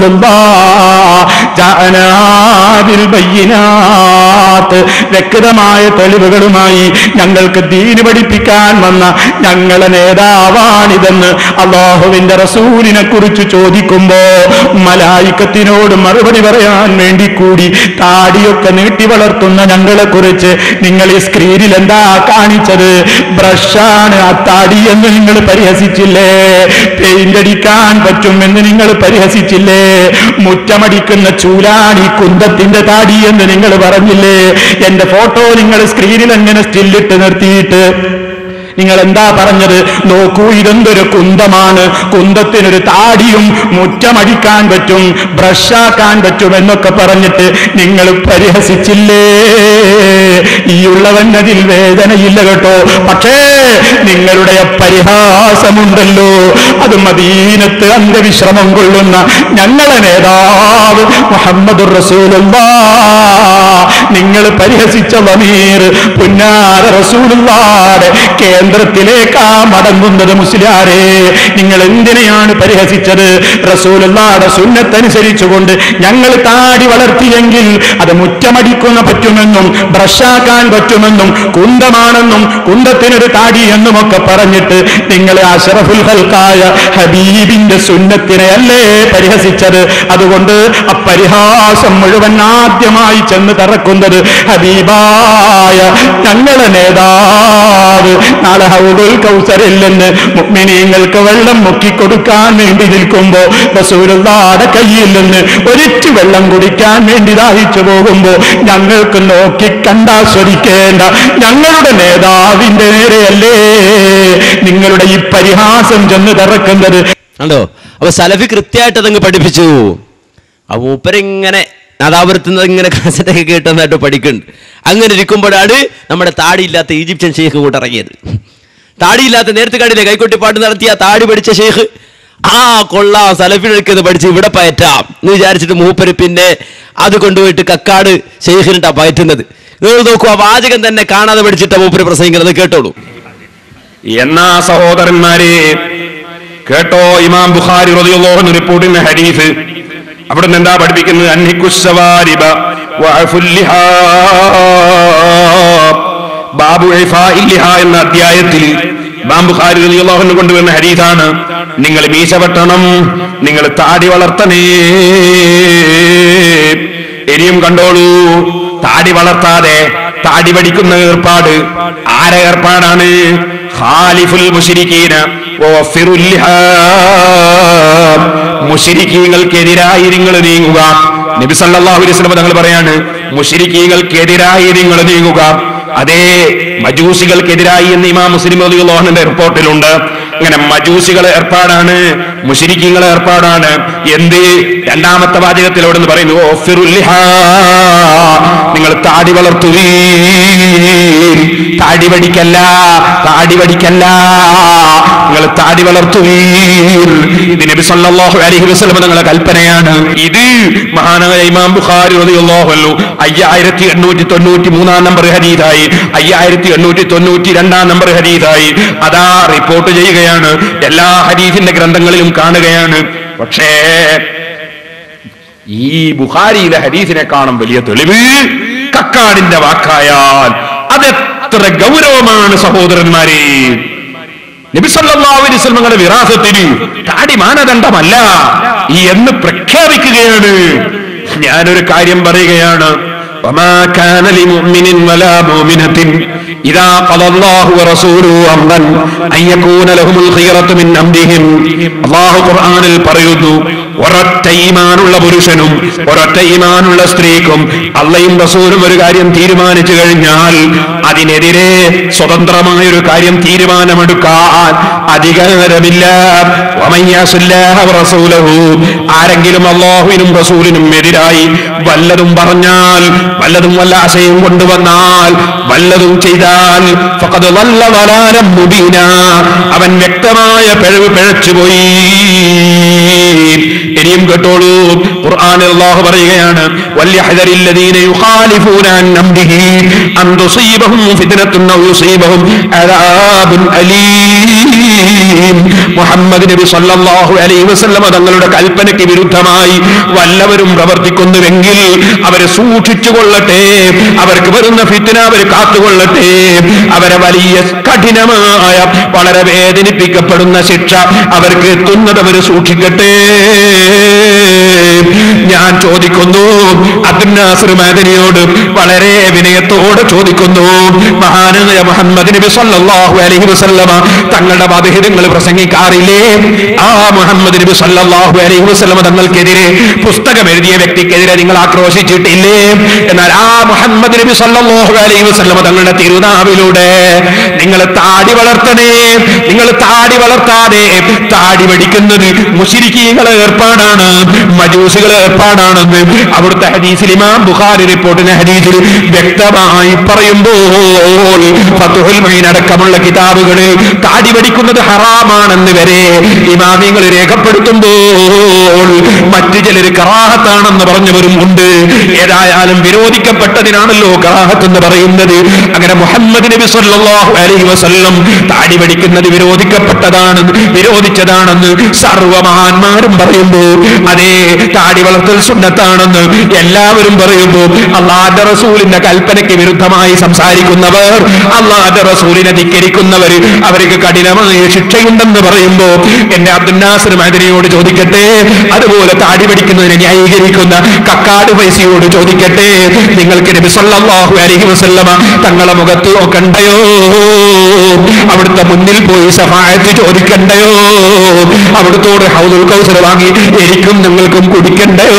വ്യക്തമായ തെളിവുകളുമായി ഞങ്ങൾക്ക് ദീന് പഠിപ്പിക്കാൻ വന്ന ഞങ്ങളെ നേതാവാണിതെന്ന് അള്ളാഹുവിന്റെ റസൂലിനെ കുറിച്ച് ചോദിക്കുമ്പോ മലായിക്കത്തിനോട് മറുപടി പറയാൻ വേണ്ടി കൂടി താടിയൊക്കെ നീട്ടി വളർത്തുന്ന ഞങ്ങളെ കുറിച്ച് നിങ്ങൾ ഈ സ്ക്രീനിൽ എന്താ കാണിച്ചത് ബ്രഷാണ് ആ താടി എന്ന് നിങ്ങൾ പരിഹസിച്ചില്ലേ പെയിന്റ് അടിക്കാൻ പറ്റുമെന്ന് നിങ്ങൾ പരിഹസിച്ചില്ലേ മുറ്റമടിക്കുന്ന ചൂലാണ് ഈ കുന്തത്തിന്റെ താടി എന്ന് നിങ്ങൾ പറഞ്ഞില്ലേ എന്റെ ഫോട്ടോ നിങ്ങൾ സ്ക്രീനിൽ എങ്ങനെ സ്റ്റില്ലിട്ട് നിർത്തിയിട്ട് നിങ്ങൾ എന്താ പറഞ്ഞത് നോക്കൂ ഇതെന്തൊരു കുന്തമാണ് കുന്തത്തിനൊരു താടിയും മുറ്റമടിക്കാൻ പറ്റും ബ്രഷാക്കാൻ പറ്റും എന്നൊക്കെ പറഞ്ഞിട്ട് നിങ്ങൾ പരിഹസിച്ചില്ലേ ഈ ഉള്ളവൻ അതിൽ വേദനയില്ല കേട്ടോ പക്ഷേ നിങ്ങളുടെ പരിഹാസമുണ്ടല്ലോ അത് മദീനത്ത് അന്ധവിശ്രമം കൊള്ളുന്ന ഞങ്ങളെ നേതാവ് മുഹമ്മദ് റസൂലുള്ള നിങ്ങൾ പരിഹസിച്ച വമീർ പുന്നാര റസൂലുള്ളാടെ കേന്ദ്ര യന്ത്രത്തിലേക്കാ മടങ്ങുന്നത് മുസ്ലിയാരെ നിങ്ങൾ എന്തിനെയാണ് പരിഹസിച്ചത് റസൂലുള്ളാടെ സുന്നത്തനുസരിച്ചുകൊണ്ട് ഞങ്ങൾ താടി വളർത്തിയെങ്കിൽ അത് മുറ്റമടിക്കുന്ന പറ്റുമെന്നും ബ്രഷാക്കാൻ പറ്റുമെന്നും കുന്തമാണെന്നും കുന്തത്തിനൊരു താടി എന്നുമൊക്കെ പറഞ്ഞിട്ട് നിങ്ങൾ അഷറഫുൽ ഹൽക്കായ ഹബീബിന്റെ സുന്നത്തിനെ അല്ലേ പരിഹസിച്ചത് അതുകൊണ്ട് ആ പരിഹാസം മുഴുവൻ ആദ്യമായി ചെന്ന് തറക്കുന്നത് ഹബീബായ ഞങ്ങളെ നേതാവ് നാളെ ഹൗദുൽ കൗസറിൽ നിന്ന് മുഅ്മിനീങ്ങൾക്ക് വെള്ളം മുക്കിക്കൊടുക്കാൻ വേണ്ടി നിൽക്കുമ്പോ റസൂലുള്ളാടെ കയ്യിൽ നിന്ന് ഒരിറ്റു വെള്ളം കുടിക്കാൻ വേണ്ടി ദാഹിച്ചു പോകുമ്പോ ഞങ്ങൾക്ക് നോക്കി കണ്ടാസ്വദിക്കേണ്ട ഞങ്ങളുടെ നേതാവിന്റെ നേരെയല്ലേ നിങ്ങളുടെ ഈ പരിഹാസം ചെന്ന് തറക്കുന്നത് കണ്ടോ അപ്പൊ സലഫി കൃത്യമായിട്ട് അതങ്ങ് പഠിപ്പിച്ചു ആ മൂപ്പരിങ്ങനെ നാദാപുരത്തുനിന്ന് ഇങ്ങനെ കാസറ്റൊക്കെ കേട്ടെന്നായിട്ട് പഠിക്കുന്നുണ്ട് അങ്ങനെ ഇരിക്കുമ്പോഴാണ് നമ്മുടെ താടിയില്ലാത്ത ഈജിപ്ഷ്യൻ ഷെയ്ഖ് കൂട്ട് ഇറങ്ങിയത് താടിയില്ലാത്ത നേരത്തെ കണ്ടില്ലേ കൈക്കൊട്ടിപ്പാട്ട് നടത്തിയ താടി പഠിച്ച ഷെയ്ഖ് ആ കൊള്ളാം സലഫിനൊക്കെ പഠിച്ച് ഇവിടെ പയറ്റാം എന്ന് വിചാരിച്ചിട്ട് മൂപ്പര് പിന്നെ അത് കൊണ്ടുപോയിട്ട് കക്കാട് ഷെയ്ഖിനിട്ടാ പയറ്റുന്നത് നിങ്ങൾ നോക്കൂ ആ വാചകം തന്നെ കാണാതെ പഠിച്ചിട്ടാ മൂപ്പര് പ്രസംഗിക്കുന്നത് കേട്ടോളൂ എന്നാ സഹോദരന്മാരെ കേട്ടോ ഇമാം ബുഖാരി റളിയല്ലാഹു റിപ്പോർട്ടിന്റെ ഹദീസ് അവിടുന്ന് എന്താ പഠിപ്പിക്കുന്നത് അന്നിക്കുസ്സവാരിബ വഅഫുൽ ലിഹാബ്. ബാബു ഇഫാഇൽ ലിഹാ എന്ന അധ്യായത്തിൽ ഇമാം ബുഖാരി റളിയല്ലാഹു അൻഹു കൊണ്ടുവരുന്ന ഹദീസാണ് നിങ്ങൾ മീശ വെട്ടണം നിങ്ങൾ താടി വളർത്തണേ ഇനിയും കണ്ടോളൂ താടി വളർത്താതെ താടി പഠിക്കുന്ന ഏർപ്പാട് ആരെ ഏർപ്പാടാണ് ഖാലിഫുൽ മുശ്രിക്കീന വഫിറുൽ ലിഹാബ്. മുശ്രിക്കീങ്ങൾക്കെതിരായി നിങ്ങൾ നീങ്ങുക നബി സല്ലല്ലാഹു അലൈഹി വസല്ലം തങ്ങൾ പറയാണ് മുശ്രിക്കീങ്ങൾക്കെതിരായി നിങ്ങൾ നീങ്ങുക അതേ മജൂസികൾക്കെതിരായി എന്ന് ഇമാം മുസ്ലിം റളിയല്ലാഹുവിന്റെ റിപ്പോർട്ടിലുണ്ട് അങ്ങനെ മജൂസികളെ ഏർപ്പാടാണ് മുശ്രിക്കീങ്ങളെ ഏർപ്പാടാണ് എന്ത് രണ്ടാമത്തെ വാചകത്തിൽ അവിടെ നിന്ന് പറയുന്നു "ഓഫിറുൽ ലിഹാ." നിങ്ങൾ താടി വളർത്തുവീൻ താടി പഠിക്കല്ല താടി പഠിക്കല്ല നിങ്ങൾ താടി വളർത്തുവീൻ ഇത് നബി സല്ലല്ലാഹു അലൈഹി വസല്ലം നിങ്ങളുടെ കൽപ്പനയാണ് ഇത് മഹാനായ ഇമാം ബുഖാരി റളിയല്ലാഹു അൻഹു അയ്യായിരത്തി എണ്ണൂറ്റി തൊണ്ണൂറ്റി മൂന്നാം നമ്പർ ഹദീസായി അയ്യായിരത്തി എണ്ണൂറ്റി തൊണ്ണൂറ്റി രണ്ടാം നമ്പർ ഹദീസായി അതാ റിപ്പോർട്ട് ചെയ്യുകയാണ് എല്ലാ ഹദീസിന്റെ ഗ്രന്ഥങ്ങളിലും കാണുകയാണ് പക്ഷേ ഈ ബുഖാരിയിലെ ഹദീസിനെക്കാളും വലിയ തെളിവ് കക്കാടിന്റെ വാക്കായാൽ അതെത്ര ഗൗരവമാണ് സഹോദരന്മാരെ നബി സല്ലല്ലാഹു അലൈഹി വസല്ലമയുടെ വിറാസത്തിന് താടി മാനദണ്ഡമല്ല എന്ന് പ്രഖ്യാപിക്കുകയാണ് ഞാനൊരു കാര്യം പറയുകയാണ് وما كان لمؤمن ولا مؤمنة إذا قضى الله ورسوله أمرا أن يكون لهم الخيرة من أمرهم الله ഖുർആനിൽ പറയുന്നു ഒരൊറ്റ ഈമാനുള്ള പുരുഷനും ഒരൊറ്റ ഈമാനുള്ള സ്ത്രീക്കും അള്ളയും റസൂലും ഒരു കാര്യം തീരുമാനിച്ചു കഴിഞ്ഞാൽ അതിനെതിരെ സ്വതന്ത്രമായ ഒരു കാര്യം തീരുമാനമെടുക്കാൻ അധികാരമില്ല വമയ്യാസുല്ലാഹ വറസൂലഹു. ആരെങ്കിലും അള്ളാഹുവിനും റസൂലിനും എതിരായി വല്ലതും പറഞ്ഞാൽ വല്ലതും വല്ല ആശയം കൊണ്ടുവന്നാൽ വല്ലതും ചെയ്താൽ ഫഖദ് ളല്ല ളലാലം മുബീന. അവൻ വ്യക്തമായ പിഴവ് പിഴച്ചുപോയി ഇനിയും കേട്ടോളൂ ഖുർആനിൽ അല്ലാഹു പറയുകയാണ് വല്യഹദരില്ലദീന യുഖാലിഫൂന അൻ അംരിഹി അൻ തുസീബഹും ഫിത്നത്തുൻ ഔ യുസീബഹും അദാബുൻ അലീം മുഹമ്മദ് നബി സല്ലല്ലാഹു അലൈഹി വസല്ലമ തങ്ങളുടെ കൽപ്പനയ്ക്ക് വിരുദ്ധമായി വല്ലവരും പ്രവർത്തിക്കുന്നുവെങ്കിൽ അവരെ സൂക്ഷിച്ചു കൊള്ളട്ടെ അവർക്ക് വരുന്ന ഫിത്ന അവർ കാത്തുകൊള്ളട്ടെ അവരെ വലിയ കഠിനമായ വളരെ വേദനിപ്പിക്കപ്പെടുന്ന ശിക്ഷ അവർക്ക് എത്തുന്നത് അവർ സൂക്ഷിക്കട്ടെ ഞാൻ ചോദിക്കുന്നു അബ്ദുൽ നാസർ മാദനിയോട് വളരെ വിനയത്തോടെ ചോദിക്കുന്നു മഹാനായ മുഹമ്മദ് നബി സല്ലല്ലാഹു അലൈഹി വസല്ലമ തങ്ങളുടെ മതഹിതങ്ങൾ പ്രസംഗിക്കാറില്ലേ ആ മുഹമ്മദ് നബി സല്ലല്ലാഹു അലൈഹി വസല്ലമ തങ്ങൾക്കെതിരെ പുസ്തകം എഴുതിയ വ്യക്തിക്കെതിരെ നിങ്ങൾ ആക്രോശിച്ചിട്ടില്ലേ എന്നാൽ ആ മുഹമ്മദ് നബി സല്ലല്ലാഹു അലൈഹി വസല്ലമ തങ്ങളുടെ തിരുനാവിലൂടെ നിങ്ങൾ താടി വളർത്തണേ നിങ്ങൾ താടി വളർത്താതെ താടി പഠിക്കുന്നത് മുശിരിക്കീകളെ ഏർപ്പാടാണ് മജൂസികളെ ഏർപ്പാടാണെന്ന് അവിടുത്തെ ഹദീസിൽ ഇമാം ബുഖാരി റിപ്പോർട്ടിന് ഹദീസിൽ വ്യക്തമായി പറയുമ്പോൾ ഫത്തുഹുൽ മൈൻ അടക്കമുള്ള കിതാബുകളിൽ താടി പഠിക്കുന്നത് ഹറാമാണെന്ന് വരെ ഇമാമിങ്ങൾ രേഖപ്പെടുത്തുമ്പോൾ മറ്റു ചിലർ കറാഹത്താണെന്ന് പറഞ്ഞവരും ഉണ്ട് ഏതായാലും വിരോധിക്കപ്പെട്ടതിനാണല്ലോ കറാഹത്ത് എന്ന് പറയുന്നത് അങ്ങനെ മുഹമ്മദ് നബി സല്ലല്ലാഹു അലൈഹി വസല്ലം താടി പഠിക്കുന്നത് വിരോധിക്കപ്പെട്ടതാണെന്ന് വിരോധിച്ചതാണെന്ന് സർവമഹാന്മാരും പറയുമ്പോ അതേ താടി വളർത്തൽ സുന്നത്താണെന്ന് എല്ലാവരും പറയുമ്പോ അള്ളാന്റെ റസൂലിന്റെ കൽപ്പനയ്ക്ക് വിരുദ്ധമായി സംസാരിക്കുന്നവർ അള്ളാന്റെ റസൂലിനെ ധിക്കരിക്കുന്നവർ അവർക്ക് കഠിനമായ ശിക്ഷയുണ്ടെന്ന് പറയുമ്പോ എന്റെ അബ്ദുൽ നാസർ മദനിയോട് ചോദിക്കട്ടെ അതുപോലെ താടി പഠിക്കുന്നതിനെ ന്യായീകരിക്കുന്ന കക്കാട് പൈസയോട് ചോദിക്കട്ടെ നിങ്ങൾക്ക് നബി സല്ലല്ലാഹു അലൈഹി വസല്ലമ തങ്ങളെ മുഖത്ത് നോക്കണ്ടയോ അവിടുത്തെ മുന്നിൽ പോയി സഹായത്ത് ചോദിക്കണ്ടയോ അവിടുത്തോട് ഹൗദുൽ കൗസർ വാങ്ങി എനിക്കും നിങ്ങൾക്കും കുടിക്കണ്ടയോ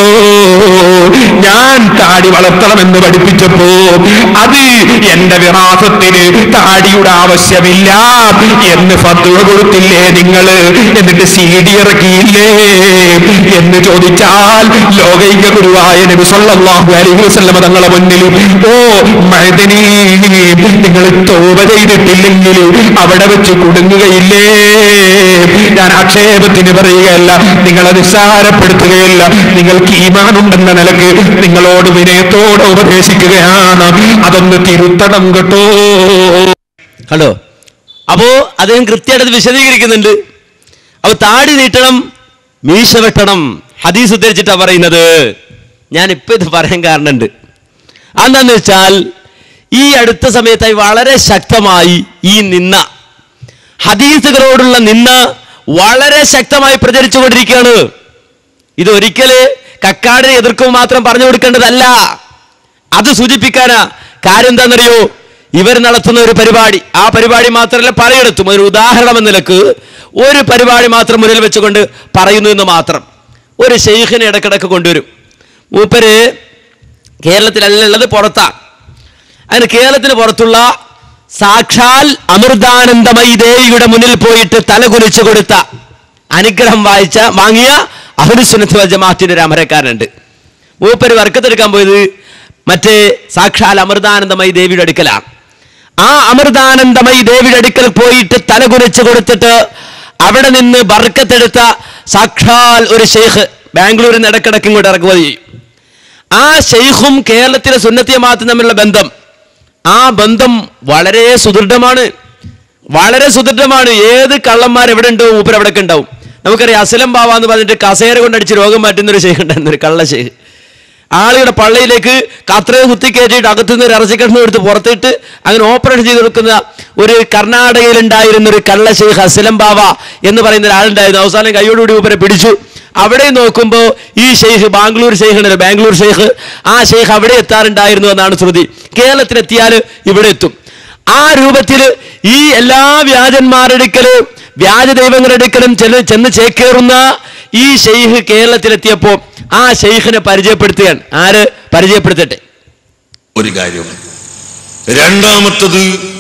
ഞാൻ താടി വളർത്തണമെന്ന് പഠിപ്പിച്ചപ്പോ അത് എന്റെ വിറാസത്തിന് താടിയുടെ ആവശ്യമില്ല എന്ന് ഫത്വ കൊടുത്തില്ലേ നിങ്ങൾ എന്നിട്ട് സി ഡി ഇറക്കിയില്ലേ എന്ന് ചോദിച്ചാൽ ലോകൈക ഗുരുവായ നബി സല്ലല്ലാഹു അലൈഹി വസല്ലമ തങ്ങളെ മുന്നിൽ ഓ മഴദിനി നിങ്ങൾ തോപ ചെയ്തിട്ടില്ലെങ്കിൽ അവിടെ വെച്ച് കുടുങ്ങുകയില്ലേ ഞാൻ ആക്ഷേപത്തിന് പറയുകയല്ല നിങ്ങളെ നിസ്സാരപ്പെടുത്തുകയല്ല നിങ്ങൾക്ക് ഈമാനുണ്ടെന്ന നിലക്ക് നിങ്ങളോട് വിനയത്തോടെ ഉപദേശിക്കുകയാണ് അതൊന്ന് തിരുത്തണം കേട്ടോ കണ്ടോ അപ്പോ അദ്ദേഹം കൃത്യമായിട്ട് അത് വിശദീകരിക്കുന്നുണ്ട് അപ്പൊ താടി നീട്ടണം മീശ വെട്ടണം ഹദീസ് ഉദ്ധരിച്ചിട്ടാ പറയുന്നത് ഞാൻ ഇപ്പൊ ഇത് പറയാൻ കാരണമുണ്ട് അതെന്താന്ന് വെച്ചാൽ ഈ അടുത്ത സമയത്തായി വളരെ ശക്തമായി ഈ നിന്ന ഹദീസുകളോടുള്ള നിന്ന വളരെ ശക്തമായി പ്രചരിച്ചുകൊണ്ടിരിക്കുകയാണ് ഇത് ഒരിക്കല് കക്കാടിനെ എതിർക്കും മാത്രം പറഞ്ഞു കൊടുക്കേണ്ടതല്ല അത് സൂചിപ്പിക്കാനാ കാര്യം എന്താണെന്നറിയോ ഇവർ നടത്തുന്ന ഒരു പരിപാടി ആ പരിപാടി മാത്രമല്ല പലയിടത്തും ഒരു ഉദാഹരണം എന്ന നിലക്ക് ഒരു പരിപാടി മാത്രം മുന്നിൽ വെച്ചുകൊണ്ട് പറയുന്നു എന്ന് മാത്രം ഒരു ഷെയ്ഖിനെ ഇടക്കിടക്ക് കൊണ്ടുവരും മൂപ്പര് കേരളത്തിലല്ല ഉള്ളത് പുറത്താ അതിന് കേരളത്തിന് പുറത്തുള്ള സാക്ഷാൽ അമൃതാനന്ദമയി ദേവിയുടെ മുന്നിൽ പോയിട്ട് തലകുലിച്ചു കൊടുത്ത അനുഗ്രഹം വായിച്ച വാങ്ങിയ അഹുനുസുനത്ത് വൽ ജമാഅത്തിന്റെ ഒരു അമരക്കാരനുണ്ട് മൂപ്പര് വർക്കത്തെടുക്കാൻ പോയത് മറ്റേ സാക്ഷാൽ അമൃതാനന്ദമയി ദേവിയുടെ അടുക്കലാണ് ആ അമൃതാനന്ദമയി ദേവിയുടെ അടുക്കൽ പോയിട്ട് തലകുലിച്ചു കൊടുത്തിട്ട് അവിടെ നിന്ന് ബർക്കത്തെടുത്ത സാക്ഷാൽ ഒരു ഷെയ്ഖ് ബാംഗ്ലൂരിൽ നിന്ന് ഇടക്കിടക്ക് ഇങ്ങോട്ട് ഇറക്കുമതി ചെയ്യും ആ ഷെയ്ഖും കേരളത്തിലെ സുന്നത്തിയമാത്തും തമ്മിലുള്ള ബന്ധം ആ ബന്ധം വളരെ സുദൃഢമാണ് വളരെ സുദൃഢമാണ് ഏത് കള്ളന്മാർ എവിടെ ഉണ്ടോ മൂപ്പർ എവിടെയൊക്കെ ഉണ്ടാവും നമുക്കറിയാം അസലം ബാവ എന്ന് പറഞ്ഞിട്ട് കസേര കൊണ്ടടിച്ച് രോഗം മാറ്റുന്ന ഒരു ഷെയ്ഖ് ഉണ്ടായിരുന്നു ഒരു കള്ള ഷെയ്ഖ് ആളുകളുടെ പള്ളിയിലേക്ക് കത്രയെ കുത്തിക്കയറ്റിയിട്ട് അകത്തുനിന്ന് ഒരു ഇറച്ചിക്കഷ്ണം എടുത്ത് പുറത്തിട്ട് അങ്ങനെ ഓപ്പറേഷൻ ചെയ്ത് കൊടുക്കുന്ന ഒരു കർണാടകയിൽ ഉണ്ടായിരുന്ന ഒരു കള്ള ഷെയ്ഖ് അസലം ബാവ എന്ന് പറയുന്ന ഒരാളുണ്ടായിരുന്നു അവസാനം കൈയോടുകൂടി മൂപ്പരെ പിടിച്ചു അവിടെ നോക്കുമ്പോൾ ഈ ഷെയ്ഖ് ബാംഗ്ലൂർ ഷെയ്ഖ് ഉണ്ടല്ലോ ബാംഗ്ലൂർ ഷെയ്ഖ് ആ ഷെയ്ഖ് അവിടെ എത്താറുണ്ടായിരുന്നു എന്നാണ് ശ്രുതി കേരളത്തിലെത്തിയാൽ ഇവിടെ എത്തും ആ രൂപത്തിൽ ഈ എല്ലാ വ്യാജന്മാരെടുക്കലും വ്യാജ ദൈവങ്ങളെടുക്കലും ചെന്ന് ചെന്ന് ചേക്കേറുന്ന ഈ ഷെയ്ഖ് കേരളത്തിലെത്തിയപ്പോ ആ ഷെയ്ഖിനെ പരിചയപ്പെടുത്തുകയാണ് ആര് പരിചയപ്പെടുത്തട്ടെ ഒരു കാര്യം രണ്ടാമത്തത്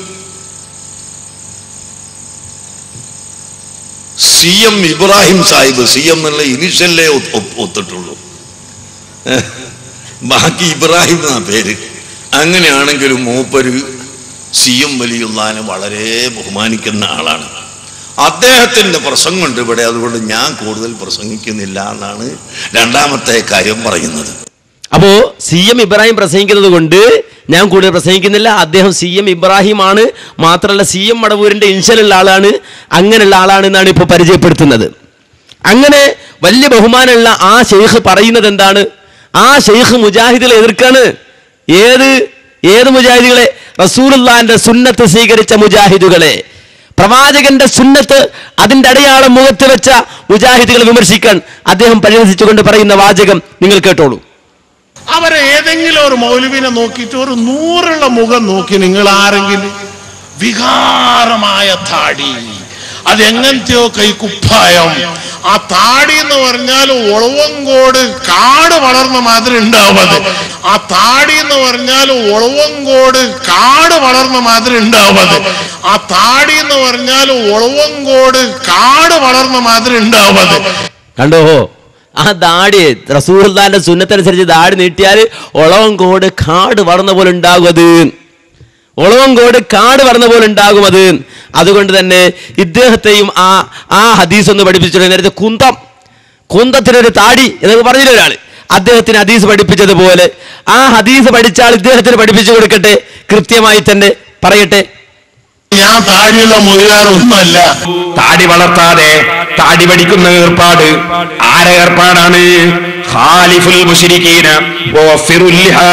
C M Ibrahim Sahib C M എന്നുള്ള ഇനിഷ്യലേ ഒത്തിട്ടുള്ളൂ ഏഹ്, ബാക്കി ഇബ്രാഹിം എന്നാ പേര് അങ്ങനെയാണെങ്കിലും മൂപ്പര് സി എം വലിയുള്ളാനെ വളരെ ബഹുമാനിക്കുന്ന ആളാണ് അദ്ദേഹത്തിന്റെ പ്രസംഗമുണ്ട് ഇവിടെ അതുകൊണ്ട് ഞാൻ കൂടുതൽ പ്രസംഗിക്കുന്നില്ല എന്നാണ് രണ്ടാമത്തെ കാര്യം പറയുന്നത് അപ്പോ സി എം ഇബ്രാഹിം പ്രസംഗിക്കുന്നത് കൊണ്ട് ഞാൻ കൂടുതൽ പ്രസംഗിക്കുന്നില്ല അദ്ദേഹം സി എം ഇബ്രാഹിം ആണ് മാത്രമല്ല സി എം മടവൂരിന്റെ ഇൻഷലുള്ള ആളാണ് അങ്ങനെയുള്ള ആളാണ് എന്നാണ് ഇപ്പോൾ പരിചയപ്പെടുത്തുന്നത് അങ്ങനെ വലിയ ബഹുമാനമുള്ള ആ ഷെയ്ഖ് പറയുന്നത് എന്താണ് ആ ഷെയ്ഖ് മുജാഹിദികളെ എതിർക്കാണ് ഏത് ഏത് മുജാഹിദികളെ റസൂലുള്ളാന്റെ സുന്നത്ത് സ്വീകരിച്ച മുജാഹിദുകളെ പ്രവാചകന്റെ സുന്നത്ത് അതിന്റെ അടയാളം മുഖത്ത് വെച്ച മുജാഹിദുകളെ വിമർശിക്കാൻ അദ്ദേഹം പരിഹസിച്ചുകൊണ്ട് പറയുന്ന വാചകം നിങ്ങൾ കേട്ടോളൂ അവരെ ഏതെങ്കിലും ഒരു മൗലവിനെ നോക്കിയിട്ട് ഒരു നൂറുള്ള മുഖം നോക്കി നിങ്ങൾ ആരെങ്കിലും വികാരമായ താടി അതെങ്ങനത്തെയോ കൈക്കുപ്പായം ആ താടി എന്ന് പറഞ്ഞാൽ ഒളവങ്കോട് കാട് വളർന്ന മാതിരി ഉണ്ടാവും അത് ആ താടി എന്ന് പറഞ്ഞാൽ ഒളവങ്കോട് കാട് വളർന്ന മാതിരി ഉണ്ടാവും അത് ആ താടി എന്ന് പറഞ്ഞാൽ ഒളവങ്കോട് കാട് വളർന്ന മാതിരി ഉണ്ടാവും അത് കണ്ടോ ആ ദാടി റസൂൽദാന്റെ സുന്നത്തനുസരിച്ച് ദാടി നീട്ടിയാൽ ഒളവം കോട് കാട് വളർന്ന പോലെ ഉണ്ടാകും അത് ഒളവം കോട് കാട് വളർന്ന പോലെ ഉണ്ടാകും അത് അതുകൊണ്ട് തന്നെ ഇദ്ദേഹത്തെയും ആ ആ ഹദീസ് ഒന്ന് പഠിപ്പിച്ചിട്ടുണ്ട് നേരത്തെ കുന്തം കുന്തത്തിനൊരു താടി എന്നൊക്കെ പറഞ്ഞില്ല ഒരാള് അദ്ദേഹത്തിന് ഹദീസ് പഠിപ്പിച്ചതുപോലെ ആ ഹദീസ് പഠിച്ച ആൾ ഇദ്ദേഹത്തിന് പഠിപ്പിച്ചു കൊടുക്കട്ടെ കൃത്യമായി തന്നെ പറയട്ടെ ഞാൻ താടിയുള്ള മൊഴിയാറൊന്നുമല്ല താടി വളർത്താതെ താടി പഠിക്കുന്ന ഏർപ്പാട് ആരെ ഏർപ്പാടാണ് ഖാലിഫുൽ മുശ്രിക്കീന വഫിറുൽ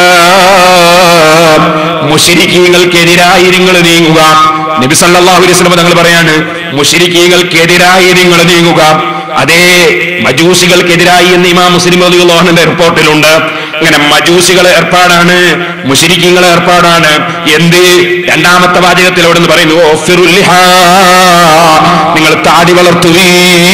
ലിഹാം. മുശ്രിക്കീങ്ങൾക്കെതിരായി നിങ്ങൾ നീങ്ങുക നബി സല്ലല്ലാഹു അലൈഹി വസല്ലം തങ്ങൾ പറയാണ് മുശ്രിക്കീങ്ങൾക്കെതിരായി നിങ്ങൾ നീങ്ങുക അതേ മജൂസികൾക്കെതിരായി എന്ന് ഇമാം മുസ്ലിം റളിയല്ലാഹുവിന്റെ റിപ്പോർട്ടിലുണ്ട് അങ്ങനെ മജൂസികളെ ഏർപ്പാടാണ് മുശ്രിക്കീങ്ങളെ ഏർപ്പാടാണ് എന്ത് രണ്ടാമത്തെ വാചകത്തിൽ അവിടെ നിന്ന് പറയുന്നു "വഫിറുൽ ലിഹാം." നിങ്ങൾ താടി വളർത്തുകയും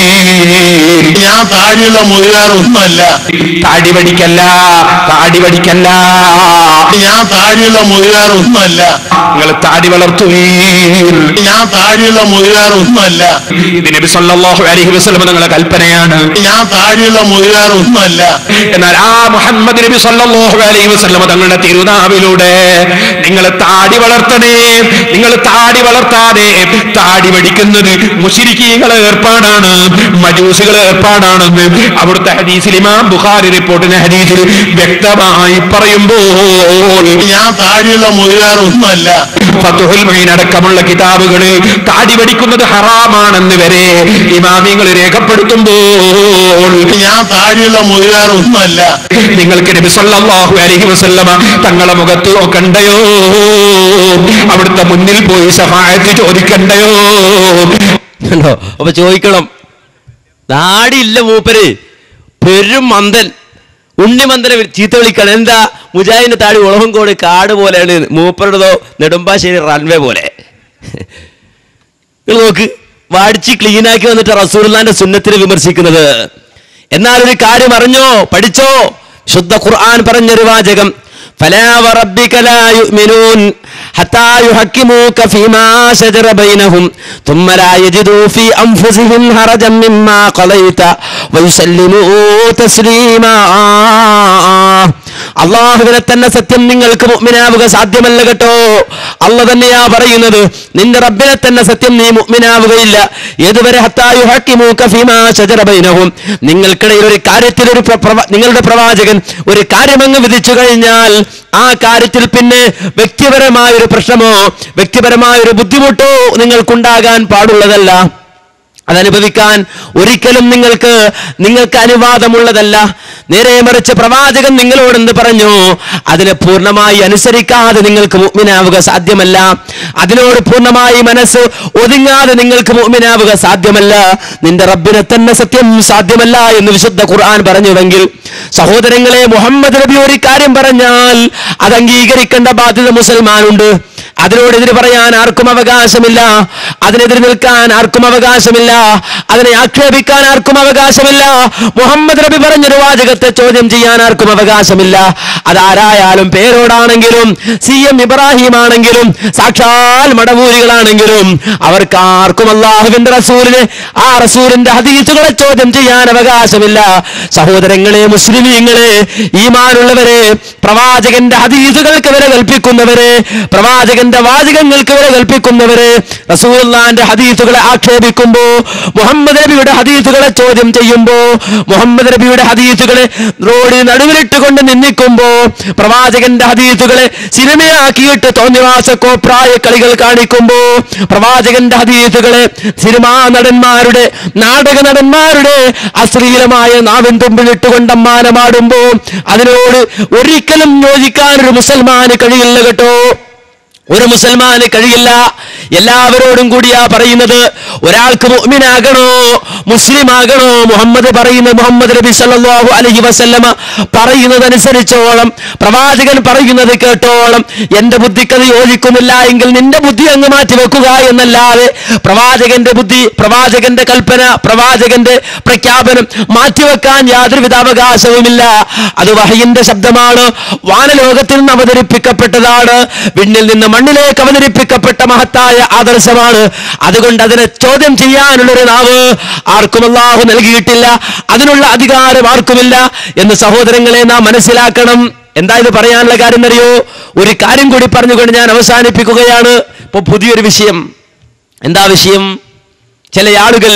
ഞാൻ താടിയുള്ള മൊഴിയാറൊന്നുമല്ല താടി പഠിക്കല്ല താടി പഠിക്കല്ല ഞാൻ താടിയുള്ള മൊഴിയാറൊന്നുമല്ല നിങ്ങൾ താടി വളർത്തുകയും ഞാൻ താടിയുള്ള മൊഴിയാറൊന്നുമല്ല ഇത് നബി സല്ലല്ലാഹു അലൈഹി വസല്ലം നിങ്ങളുടെ കൽപ്പനയാണ് ഞാൻ താടിയുള്ള മൊഴിയാറൊന്നുമല്ല എന്നാൽ ആ മുഹമ്മദ് നബി സല്ലല്ലാഹു അലൈഹി വസല്ലം തങ്ങളുടെ തിരുനാവിലൂടെ നിങ്ങൾ താടി വളർത്തണേ നിങ്ങൾ താടി വളർത്താതെ താടി പഠിക്കുന്നത് മുശിരിക്കീകളെ ഏർപ്പാടാണ് മജൂസികളെ ഏർപ്പാടാണെന്ന് അവിടുത്തെ ഹദീസിൽ ഇമാം ബുഖാരി റിപ്പോർട്ടിന് ഹദീസിൽ വ്യക്തമായി പറയുമ്പോൾ ഞാൻ താടിയുള്ള മൊഴിയാറൊന്നുമല്ല ഫതുഹുൽ മൊയ്ൻ അടക്കമുള്ള കിതാബുകളിൽ താടി പഠിക്കുന്നത് ഹറാമാണെന്ന് വരെ ഇമാമിങ്ങൾ രേഖപ്പെടുത്തുമ്പോൾ ഞാൻ താടിയുള്ള മൊഴിയാറൊന്നുമല്ല നിങ്ങൾക്ക് നബി സല്ലല്ലാഹു അലൈഹി വസല്ലമ തങ്ങളെ മുഖത്ത് നോക്കണ്ടയോ അവിടുത്തെ മുന്നിൽ പോയി സഹായത്ത് ചോദിക്കണ്ടയോ കണ്ടോ അപ്പൊ ചോദിക്കണം നാടിയില്ല മൂപ്പര് പെരും മന്ദൻ ഉണ്ണിമന്ദനെ വി- ചീത്ത വിളിക്കണം എന്താ മുജാഹിദിന്റെ താടി ഉളവങ്കോട് കാട് പോലെയാണ് മൂപ്പരുടേതോ നെടുമ്പാശ്ശേരി റൺവേ പോലെ നിങ്ങൾ നോക്ക് വാടിച്ച് ക്ലീനാക്കി വന്നിട്ട് റസൂർലാന്റെ സുന്നത്തിനെ വിമർശിക്കുന്നത് എന്നാൽ ഒരു കാര്യം അറിഞ്ഞോ പഠിച്ചോ ശുദ്ധ ഖുർആൻ പറഞ്ഞൊരു വാചകം فلا وربك لا يؤمنون حتى يحكموك فيما شجر بينهم ثم لا يجدوا في أنفسهم حرجا مما قضيت ويسلموا تسليما അള്ളാഹുവിനെ തന്നെ സത്യം നിങ്ങൾക്ക് മുഅ്മിനാവുക സാധ്യമല്ല കേട്ടോ അല്ല തന്നെയാ പറയുന്നത് നിന്റെ റബ്ബിനെ തന്നെ സത്യം നീ മുഅ്മിനാവുകയില്ല ഏതുവരെ ഹത്തായു ഹക്കിമൂക ഫീമാ ശജറ ബൈനഹും നിങ്ങൾക്കിടയിൽ ഒരു കാര്യത്തിൽ ഒരു പ്ര- പ്രവ- നിങ്ങളുടെ പ്രവാചകൻ ഒരു കാര്യമങ്ങ് വിധിച്ചു കഴിഞ്ഞാൽ ആ കാര്യത്തിൽ പിന്നെ വ്യക്തിപരമായ ഒരു പ്രശ്നമോ വ്യക്തിപരമായ ഒരു ബുദ്ധിമുട്ടോ നിങ്ങൾക്കുണ്ടാകാൻ പാടുള്ളതല്ല അതനുഭവിക്കാൻ ഒരിക്കലും നിങ്ങൾക്ക് നിങ്ങൾക്ക് അനുവാദമുള്ളതല്ല നേരെ മറിച്ച് പ്രവാചകൻ നിങ്ങളോട് എന്ത് പറഞ്ഞു അതിനെ പൂർണ്ണമായി അനുസരിക്കാതെ നിങ്ങൾക്ക് മുഅ്മിനാവുക സാധ്യമല്ല അതിനോട് പൂർണ്ണമായി മനസ്സ് ഒതുങ്ങാതെ നിങ്ങൾക്ക് മുഅ്മിനാവുക സാധ്യമല്ല നിന്റെ റബ്ബിനെ തന്നെ സത്യം സാധ്യമല്ല എന്ന് വിശുദ്ധ ഖുർആൻ പറഞ്ഞുവെങ്കിൽ സഹോദരങ്ങളെ മുഹമ്മദ് നബി ഒരു കാര്യം പറഞ്ഞാൽ അത് അംഗീകരിക്കേണ്ട ബാധ്യത മുസൽമാനുണ്ട് അതിനോടെതിര് പറയാൻ ആർക്കും അവകാശമില്ല അതിനെതിരെ നിൽക്കാൻ ആർക്കും അവകാശമില്ല അതിനെ ആക്ഷേപിക്കാൻ ആർക്കും അവകാശമില്ല മുഹമ്മദ് നബി പറഞ്ഞൊരു വാചകത്തെ ചോദ്യം ചെയ്യാൻ ആർക്കും അവകാശമില്ല അതാരായാലും പേരോടാണെങ്കിലും സി എം ഇബ്രാഹിം ആണെങ്കിലും സാക്ഷാൽ മടവൂരികളാണെങ്കിലും അവർക്ക് ആർക്കും അള്ളാഹുവിന്റെ റസൂലിനെ ആ റസൂലിന്റെ ഹദീസുകളെ ചോദ്യം ചെയ്യാൻ അവകാശമില്ല സഹോദരങ്ങളെ മുസ്ലിമീങ്ങളെ ഈമാനുള്ളവരെ പ്രവാചകന്റെ ഹദീസുകൾക്ക് വില കൽപ്പിക്കുന്നവരെ പ്രവാചകന്റെ വാചകങ്ങൾക്ക് വില കൽപ്പിക്കുന്നവരെ റസൂലുള്ളാന്റെ ഹദീസുകളെ ആക്ഷേപിക്കുമ്പോ മുഹമ്മദ് നബിയുടെ ഹദീസുകളെ ചോദ്യം ചെയ്യുമ്പോ മുഹമ്മദ് നബിയുടെ ഹദീസുകളെ റോഡിൽ നടുവിലിട്ടുകൊണ്ട് നിന്ദിക്കുമ്പോ പ്രവാചകന്റെ ഹദീസുകളെ സിനിമയാക്കിയിട്ട് തോന്നിവാസ കോപ്രായ കളികൾ കാണിക്കുമ്പോ പ്രവാചകന്റെ ഹദീസുകളെ സിനിമാ നടന്മാരുടെ നാടക നടന്മാരുടെ അശ്ലീലമായ നാവിൻ തുമ്പിലിട്ടുകൊണ്ട് അമ്മാനമാടുമ്പോ അതിനോട് ഒരിക്കലും യോജിക്കാൻ ഒരു മുസൽമാന് കഴിയില്ല കേട്ടോ ഒരു മുസൽമാന് കഴിയില്ല എല്ലാവരോടും കൂടിയാ പറയുന്നത് ഒരാൾക്ക് മുഅ്മിനാകണോ മുസ്ലിം ആകണോ മുഹമ്മദ് പറയുന്ന മുഹമ്മദ് നബി സല്ലല്ലാഹു അലൈഹി വസല്ലമ പറയുന്നത് അനുസരിച്ചോളം പ്രവാചകൻ പറയുന്നത് കേട്ടോളം എന്റെ ബുദ്ധിക്കത് യോജിക്കുന്നില്ല എങ്കിൽ നിന്റെ ബുദ്ധി അങ്ങ് മാറ്റി വെക്കുക എന്നല്ലാതെ പ്രവാചകന്റെ ബുദ്ധി പ്രവാചകന്റെ കൽപ്പന പ്രവാചകന്റെ പ്രഖ്യാപനം മാറ്റിവെക്കാൻ യാതൊരുവിധ അവകാശവുമില്ല അത് വഹയിന്റെ ശബ്ദമാണ് വാനലോകത്തിൽ നിന്ന് അവതരിപ്പിക്കപ്പെട്ടതാണ് വിണ്ണിൽ നിന്ന് മണ്ണിലേക്ക് അവതരിപ്പിക്കപ്പെട്ട മഹത്തായ ആദർശമാണ് അതുകൊണ്ട് അതിനെ ചോദ്യം ചെയ്യാനുള്ള ഒരു നാവ് ആർക്കും അല്ലാഹു നൽകിയിട്ടില്ല അതിനുള്ള അധികാരം ആർക്കുമില്ല എന്ന് സഹോദരങ്ങളെ നാം മനസ്സിലാക്കണം എന്താ ഇത് പറയാനുള്ള കാര്യം അറിയോ ഒരു കാര്യം കൂടി പറഞ്ഞുകൊണ്ട് ഞാൻ അവസാനിപ്പിക്കുകയാണ് ഇപ്പൊ പുതിയൊരു വിഷയം എന്താ വിഷയം ചില ആളുകൾ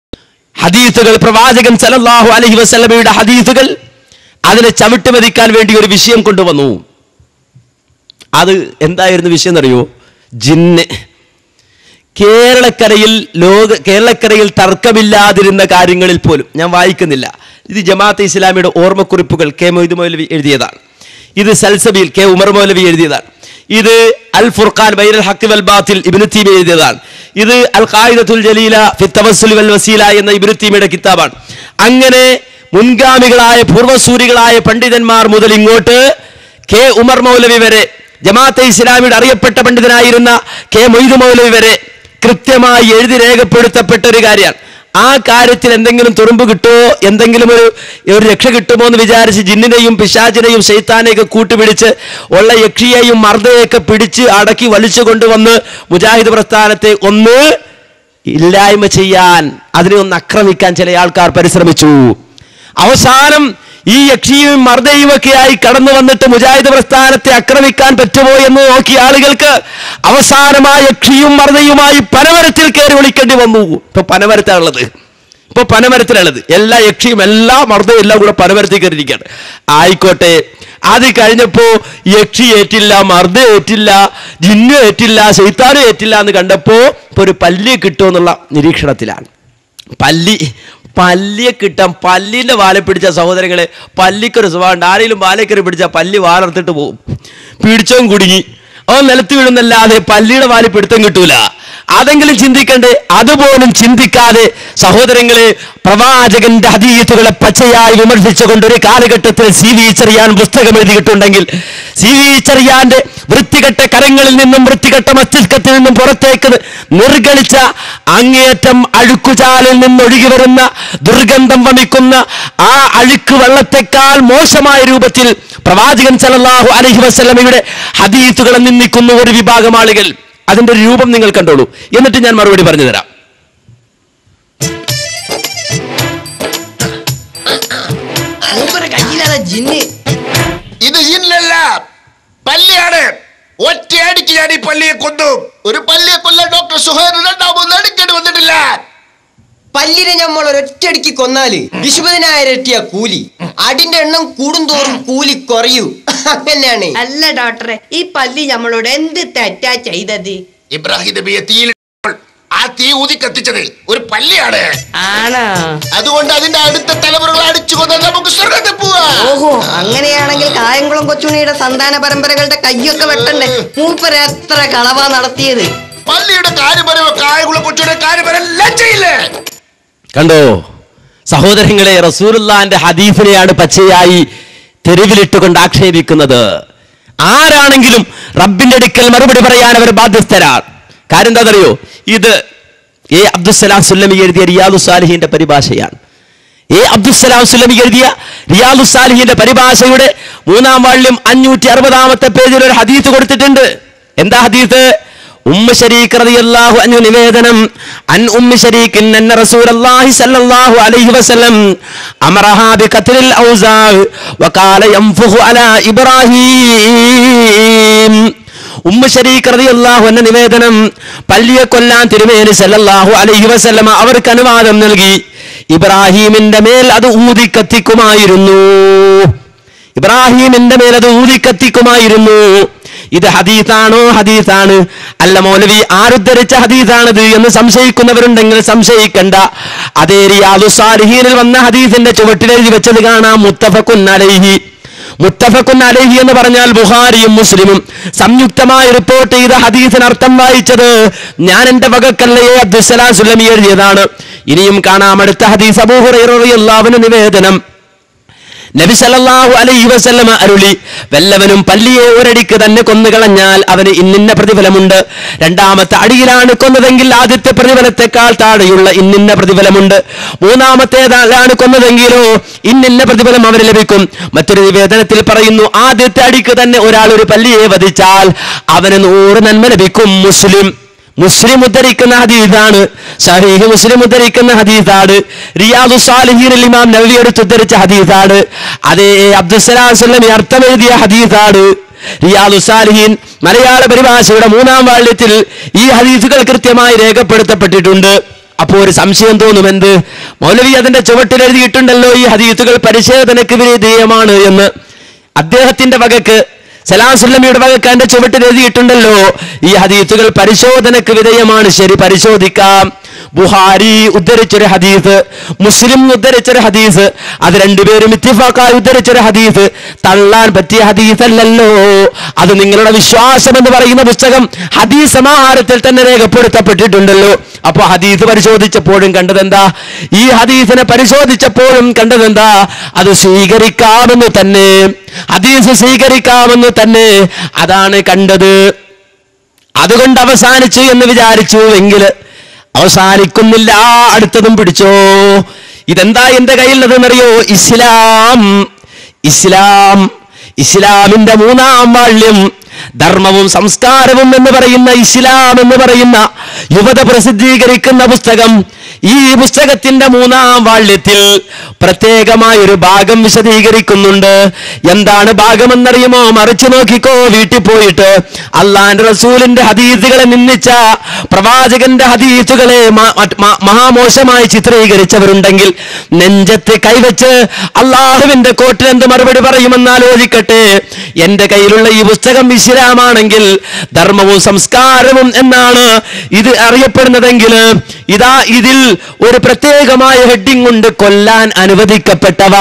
ഹദീസുകൾ പ്രവാചകൻ സല്ലല്ലാഹു അലൈഹി വസല്ലമയുടെ ഹദീസുകൾ അതിനെ ചവിട്ടി മതിക്കാൻ വേണ്ടി ഒരു വിഷയം കൊണ്ടുവന്നു അത് എന്തായിരുന്നു വിഷയം എന്നറിയോ ജിന്ന് കേരളക്കരയിൽ ലോക കേരളക്കരയിൽ തർക്കമില്ലാതിരുന്ന കാര്യങ്ങളിൽ പോലും ഞാൻ വായിക്കുന്നില്ല ഇത് ജമാഅത്തെ ഇസ്ലാമിയുടെ ഓർമ്മക്കുറിപ്പുകൾ കെ മൊയ്ദ് മൗലവി എഴുതിയതാണ് ഇത് സൽസബിൽ കെ ഉമർ മൗലവി എഴുതിയതാണ് ഇത് അൽ ഫുർഖാൻ ബൈരൽ ഹക്ക് വൽ ബാത്തിൽ ഇബ്നു തീമ എഴുതിയതാണ് ഇത് അൽ ഖായിദത്തുൽ ജലീല ഫി തവസ്സുൽ വൽ വസീല എന്ന ഇബ്നു തീമയുടെ കിതാബാണ് അങ്ങനെ മുൻഗാമികളായ പൂർവ്വസൂരികളായ പണ്ഡിതന്മാർ മുതൽ ഇങ്ങോട്ട് കെ ഉമർ മൗലവി വരെ ജമാഅത്തെ ഇസ്ലാമിയുടെ അറിയപ്പെട്ട പണ്ഡിതനായിരുന്ന കെ മൊയ്ദ് മൗലവി വരെ കൃത്യമായി എഴുതി രേഖപ്പെടുത്തപ്പെട്ട ഒരു കാര്യമാണ് ആ കാര്യത്തിൽ എന്തെങ്കിലും തുറുമ്പ് കിട്ടുമോ എന്തെങ്കിലും ഒരു ഒരു രക്ഷ കിട്ടുമോ എന്ന് വിചാരിച്ച് ജിന്നിനെയും പിശാചിനെയും ശൈത്താനെയൊക്കെ കൂട്ടുപിടിച്ച് ഉള്ള യക്ഷിയെയും മർദ്ദയെയൊക്കെ പിടിച്ച് അടക്കി വലിച്ചു കൊണ്ടുവന്ന് മുജാഹിദ് പ്രസ്ഥാനത്തെ ഒന്ന് ഇല്ലായ്മ ചെയ്യാൻ അതിനെ ഒന്ന് ആക്രമിക്കാൻ ചില ആൾക്കാർ പരിശ്രമിച്ചു അവസാനം ഈ യക്ഷിയും മർദ്ദയും ഒക്കെയായി കടന്നു വന്നിട്ട് മുജാഹിദ് പ്രസ്ഥാനത്തെ ആക്രമിക്കാൻ പറ്റുമോ എന്ന് നോക്കിയ ആളുകൾക്ക് അവസാനമായ യക്ഷിയും മർദ്ദയുമായി പനമരത്തിൽ കയറി വിളിക്കേണ്ടി വന്നു ഇപ്പൊ പനമരത്താണുള്ളത് ഇപ്പൊ പനമരത്തിലുള്ളത് എല്ലാ യക്ഷിയും എല്ലാ മർദ്ദയും എല്ലാം കൂടെ പനമരത്തിൽ കയറിയിരിക്കുകയാണ് ആയിക്കോട്ടെ അത് കഴിഞ്ഞപ്പോ യക്ഷി ഏറ്റില്ല മർദ്ദ ഏറ്റില്ല ജിന്നു ഏറ്റില്ല ശൈത്താനും ഏറ്റില്ല എന്ന് കണ്ടപ്പോ ഇപ്പൊ ഒരു പല്ലി കിട്ടുമെന്നുള്ള നിരീക്ഷണത്തിലാണ് പല്ലി പല്ലിയെ കിട്ടാൻ പല്ലിന്റെ വാല പിടിച്ച സഹോദരങ്ങളെ പല്ലിക്കൊരു സ്വഭാവമുണ്ട് ആരെങ്കിലും വാലക്കറി പിടിച്ച പല്ലി വാലർത്തിട്ട് പോകും പിടിച്ചോം കുടുങ്ങി അവൻ നിലത്ത് വീഴുന്നല്ലാതെ പല്ലിയുടെ വാല് പിടുത്തം കിട്ടൂല അതെങ്കിലും ചിന്തിക്കണ്ടേ അതുപോലും ചിന്തിക്കാതെ സഹോദരങ്ങളെ പ്രവാചകന്റെ ഹദീത്തുകളെ പച്ചയായി വിമർശിച്ചുകൊണ്ട് ഒരു കാലഘട്ടത്തിൽ സി വി ചെറിയാൻ പുസ്തകം എഴുതിയിട്ടുണ്ടെങ്കിൽ സി വി ചെറിയാന്റെ വൃത്തികെട്ട കരങ്ങളിൽ നിന്നും വൃത്തികെട്ട മസ്തിഷ്കത്തിൽ നിന്നും പുറത്തേക്ക് നിർഗളിച്ച അങ്ങേയറ്റം അഴുക്കുചാലിൽ നിന്നൊഴുകി വരുന്ന ദുർഗന്ധം വമിക്കുന്ന ആ അഴുക്ക് വെള്ളത്തെക്കാൾ മോശമായ രൂപത്തിൽ പ്രവാചകൻ സല്ലല്ലാഹു അലൈഹി വസല്ലമയുടെ ഹദീത്തുകളെ നിന്ദിക്കുന്ന ഒരു വിഭാഗം ആളുകൾ അതിന്റെ ഒരു രൂപം നിങ്ങൾ കണ്ടോളൂ എന്നിട്ട് ഞാൻ മറുപടി പറഞ്ഞു തരാം കയ്യിലതാ ജിന്ന് ഇത് ജിന്നല്ല പല്ലിയാണ് ഒറ്റയടിക്ക് ഞാൻ ഈ പല്ലിയെ കൊന്നു ഒരു പല്ലിയെ കൊല്ലാൻ ഡോക്ടർ സുഹേർ രണ്ടാമത് എടുക്കേണ്ടി വന്നിട്ടില്ല പല്ലിനെ നമ്മൾ ഒരൊറ്റയടിക്ക് കൊന്നാല് വിശുപതിനായിരം ഇരട്ടിയ കൂലി അടിന്റെ എണ്ണം കൂടുന്തോറും കൂലി കുറയൂ അങ്ങനെയാണ് അല്ല ഡോക്ടറെ ഈ പല്ലി നമ്മളോട് എന്ത് തെറ്റാ ചെയ്തത് ഇബ്രാഹിം നബിയെ തീയിൽ ആ തീ ഊതി കത്തിച്ചത് ഒരു പല്ലിയാണ് ആണോ അതുകൊണ്ട് അതിന്റെ അടുത്ത തലമുറകൾ അടിച്ചു കൊന്നാൽ നമുക്ക് സ്വർഗത്തിൽ പോവാ ഓഹോ അങ്ങനെയാണെങ്കിൽ കായംകുളം കൊച്ചുണ്ണിയുടെ സന്താന പരമ്പരകളുടെ കയ്യൊക്കെ വെട്ടണ്ടേ മൂപ്പര് എത്ര കളവാ നടത്തിയത് പള്ളിയുടെ കാര്യം പറയുമ്പോ കായകുള്ള കൊച്ചുടെ കാര്യം പറയാൻ ലജ്ജയില്ലേ കണ്ടോ സഹോദരങ്ങളെ റസൂലുള്ളാന്റെ ഹദീഫിനെയാണ് പച്ചയായി തെരുവിലിട്ടുകൊണ്ട് ആക്ഷേപിക്കുന്നത് ആരാണെങ്കിലും റബ്ബിന്റെ അടുക്കൽ മറുപടി പറയാൻ അവർ ബാധ്യസ്ഥരാണ് കാര്യം എന്താണെന്നറിയോ ഇത് എ അബ്ദുസലാം സുല്ലമി എഴുതിയ റിയാദു സാലിഹിന്റെ പരിഭാഷയാണ് എ അബ്ദുസലാം സുല്ലമി എഴുതിയ റിയാദു സാലിഹിന്റെ പരിഭാഷയുടെ മൂന്നാം വാള്യം അഞ്ഞൂറ്റി അറുപതാമത്തെ പേജിൽ ഒരു ഹദീത്ത് കൊടുത്തിട്ടുണ്ട് എന്താ ഹദീത്ത് ഉമ്മ ശരീഖ് റളിയല്ലാഹു അൻഹു നിവേദനം അൻ ഉമ്മ ശരീഖ് അന്ന റസൂലല്ലാഹി സ്വല്ലല്ലാഹു അലൈഹി വസല്ലം അമറഹാ ബിഖത്ലിൽ ഔസാ വഖാല യൻഫുഹു അലാ ഇബ്രാഹീം ഉമ്മ ശരീഖ് റളിയല്ലാഹു അൻഹു നിവേദനം പല്ലിയെ കൊല്ലാൻ തിരുമേനി സല്ലല്ലാഹു അലൈഹി വസല്ലമ അവർക്ക് അനുവാദം നൽകി ഇബ്രാഹീമിന്റെ മേൽ അത് ഊതി കത്തിക്കുമായിരുന്നു ഇബ്രാഹീമിന്റെ മേൽ അത് ഊതി കത്തിക്കുമായിരുന്നു ഇത് ഹദീസാണോ ഹദീസാണ് അല്ല മൗലവി ആരുദ്ധരിച്ച ഹദീസാണിത് എന്ന് സംശയിക്കുന്നവരുണ്ടെങ്കിൽ സംശയിക്കണ്ട അതേ റിയാദു സാലിഹീനിൽ വന്ന ഹദീസിന്റെ ചുവട്ടിലെഴുതി വെച്ചത് കാണാം മുത്തഫക്കുൻ അലൈഹി മുത്തഫക്കുൻ അലൈഹി എന്ന് പറഞ്ഞാൽ ബുഹാരിയും മുസ്ലിമും സംയുക്തമായി റിപ്പോർട്ട് ചെയ്ത ഹദീസിന് അർത്ഥം വായിച്ചത് ഞാൻ എന്റെ വകക്കല്ലയെ അബ്ദുസലാം സുലമി എഴുതിയതാണ് ഇനിയും കാണാം അടുത്ത ഹദീസ് അബൂഹുറൈറിയാവിന് നിവേദനം നബി സല്ലല്ലാഹു അലൈഹി വസല്ലമ അരുളി വല്ലവനും പല്ലിയെ ഒരടിക്ക് തന്നെ കൊന്നുകളഞ്ഞാൽ അവന് ഇന്നിന്ന പ്രതിഫലമുണ്ട് രണ്ടാമത്തെ അടിയിലാണ് കൊന്നതെങ്കിൽ ആദ്യത്തെ പ്രതിഫലത്തെക്കാൾ താഴെയുള്ള ഇന്നിന്ന പ്രതിഫലമുണ്ട് മൂന്നാമത്തേതാണ് കൊന്നതെങ്കിലോ ഇന്നിന്ന പ്രതിഫലം അവന് ലഭിക്കും മറ്റൊരു നിവേദനത്തിൽ പറയുന്നു ആദ്യത്തെ അടിക്ക് തന്നെ ഒരാൾ ഒരു പല്ലിയെ വധിച്ചാൽ അവന് നൂറ് നന്മ ലഭിക്കും മുസ്ലിം മുസ്ലിം ഉദ്ധരിക്കുന്ന ഹദീസാണ് സഹീഹ് മുസ്ലിം ഉദ്ധരിക്കുന്ന ഹദീസാണ് റിയാദു സാലിഹീനിൽ ഇമാം നബി എടുത്ത് ഉദ്ധരിച്ച ഹദീസാണ് അതേ അബ്ദുസലാം സ്വല്ലമി അർത്ഥം എഴുതിയ ഹദീസാണ് റിയാദു സാലിഹീൻ മലയാള പരിഭാഷയുടെ മൂന്നാം വാള്യത്തിൽ ഈ ഹദീസുകൾ കൃത്യമായി രേഖപ്പെടുത്തപ്പെട്ടിട്ടുണ്ട് അപ്പോൾ ഒരു സംശയം തോന്നും എന്ത് മൗലവി അതിന്റെ ചുവട്ടിൽ എഴുതിയിട്ടുണ്ടല്ലോ ഈ ഹദീസുകൾ പരിശോധനയ്ക്ക് വിധേയമാണ് എന്ന് അദ്ദേഹത്തിന്റെ വകക്ക് സലാസുല്ലമിയുടെ വകക്കാന്റെ ചുവട്ടിൽ എഴുതിയിട്ടുണ്ടല്ലോ ഈ ഹദീസുകൾ പരിശോധനക്ക് വിധേയമാണ് ശരി പരിശോധിക്കാം ബുഹാരി ഉദ്ധരിച്ചൊരു ഹദീസ് മുസ്ലിം ഉദ്ധരിച്ചൊരു ഹദീസ് അത് രണ്ടുപേരും ഇത്തിഫാക്കായി ഉദ്ധരിച്ചൊരു ഹദീസ് തള്ളാൻ പറ്റിയ ഹദീസല്ലല്ലോ അത് നിങ്ങളുടെ വിശ്വാസം എന്ന് പറയുന്ന പുസ്തകം ഹദീസ് സമാഹാരത്തിൽ തന്നെ രേഖപ്പെടുത്തപ്പെട്ടിട്ടുണ്ടല്ലോ അപ്പൊ ഹദീസ് പരിശോധിച്ചപ്പോഴും കണ്ടതെന്താ ഈ ഹദീസിനെ പരിശോധിച്ചപ്പോഴും കണ്ടതെന്താ അത് സ്വീകരിക്കാമെന്ന് തന്നെ ഹദീസ് സ്വീകരിക്കാമെന്ന് തന്നെ അതാണ് കണ്ടത് അതുകൊണ്ട് അവസാനിച്ചു എന്ന് വിചാരിച്ചു എങ്കിൽ അവസാനിക്കുന്നില്ല അടുത്തതും പിടിച്ചോ ഇതെന്താ എന്റെ കയ്യിലുള്ളതെന്നറിയോ ഇസ്ലാം ഇസ്ലാം ഇസ്ലാമിന്റെ മൂന്നാം വാള്യം ധർമ്മവും സംസ്കാരവും എന്ന് പറയുന്ന ഇസ്ലാം എന്ന് പറയുന്ന യുവത പ്രസിദ്ധീകരിക്കുന്ന പുസ്തകം ഈ പുസ്തകത്തിന്റെ മൂന്നാം വാള്യത്തിൽ പ്രത്യേകമായ ഒരു ഭാഗം വിശദീകരിക്കുന്നുണ്ട് എന്താണ് ഭാഗമെന്നറിയുമോ മറിച്ചു നോക്കിക്കോ വീട്ടിൽ പോയിട്ട് അള്ളാന്റെ റസൂലിന്റെ ഹദീസുകളെ നിന്ദിച്ച പ്രവാചകന്റെ ഹദീസുകളെ മ- മറ്റ് മ- മഹാമോശമായി ചിത്രീകരിച്ചവരുണ്ടെങ്കിൽ നെഞ്ചത്ത് കൈവച്ച് അള്ളാഹുവിന്റെ കോട്ടിൽ എന്ത് മറുപടി പറയുമെന്ന് ആലോചിക്കട്ടെ എന്റെ കയ്യിലുള്ള ഈ പുസ്തകം ഇസ്ലാമാണെങ്കിൽ ധർമ്മവും സംസ്കാരവും എന്നാണ് ഇത് അറിയപ്പെടുന്നതെങ്കിൽ ഇതാ ഇതിൽ ഒരു പ്രത്യേകമായ ഹെഡിങ് ഉണ്ട് കൊല്ലാൻ അനുവദിക്കപ്പെട്ടവ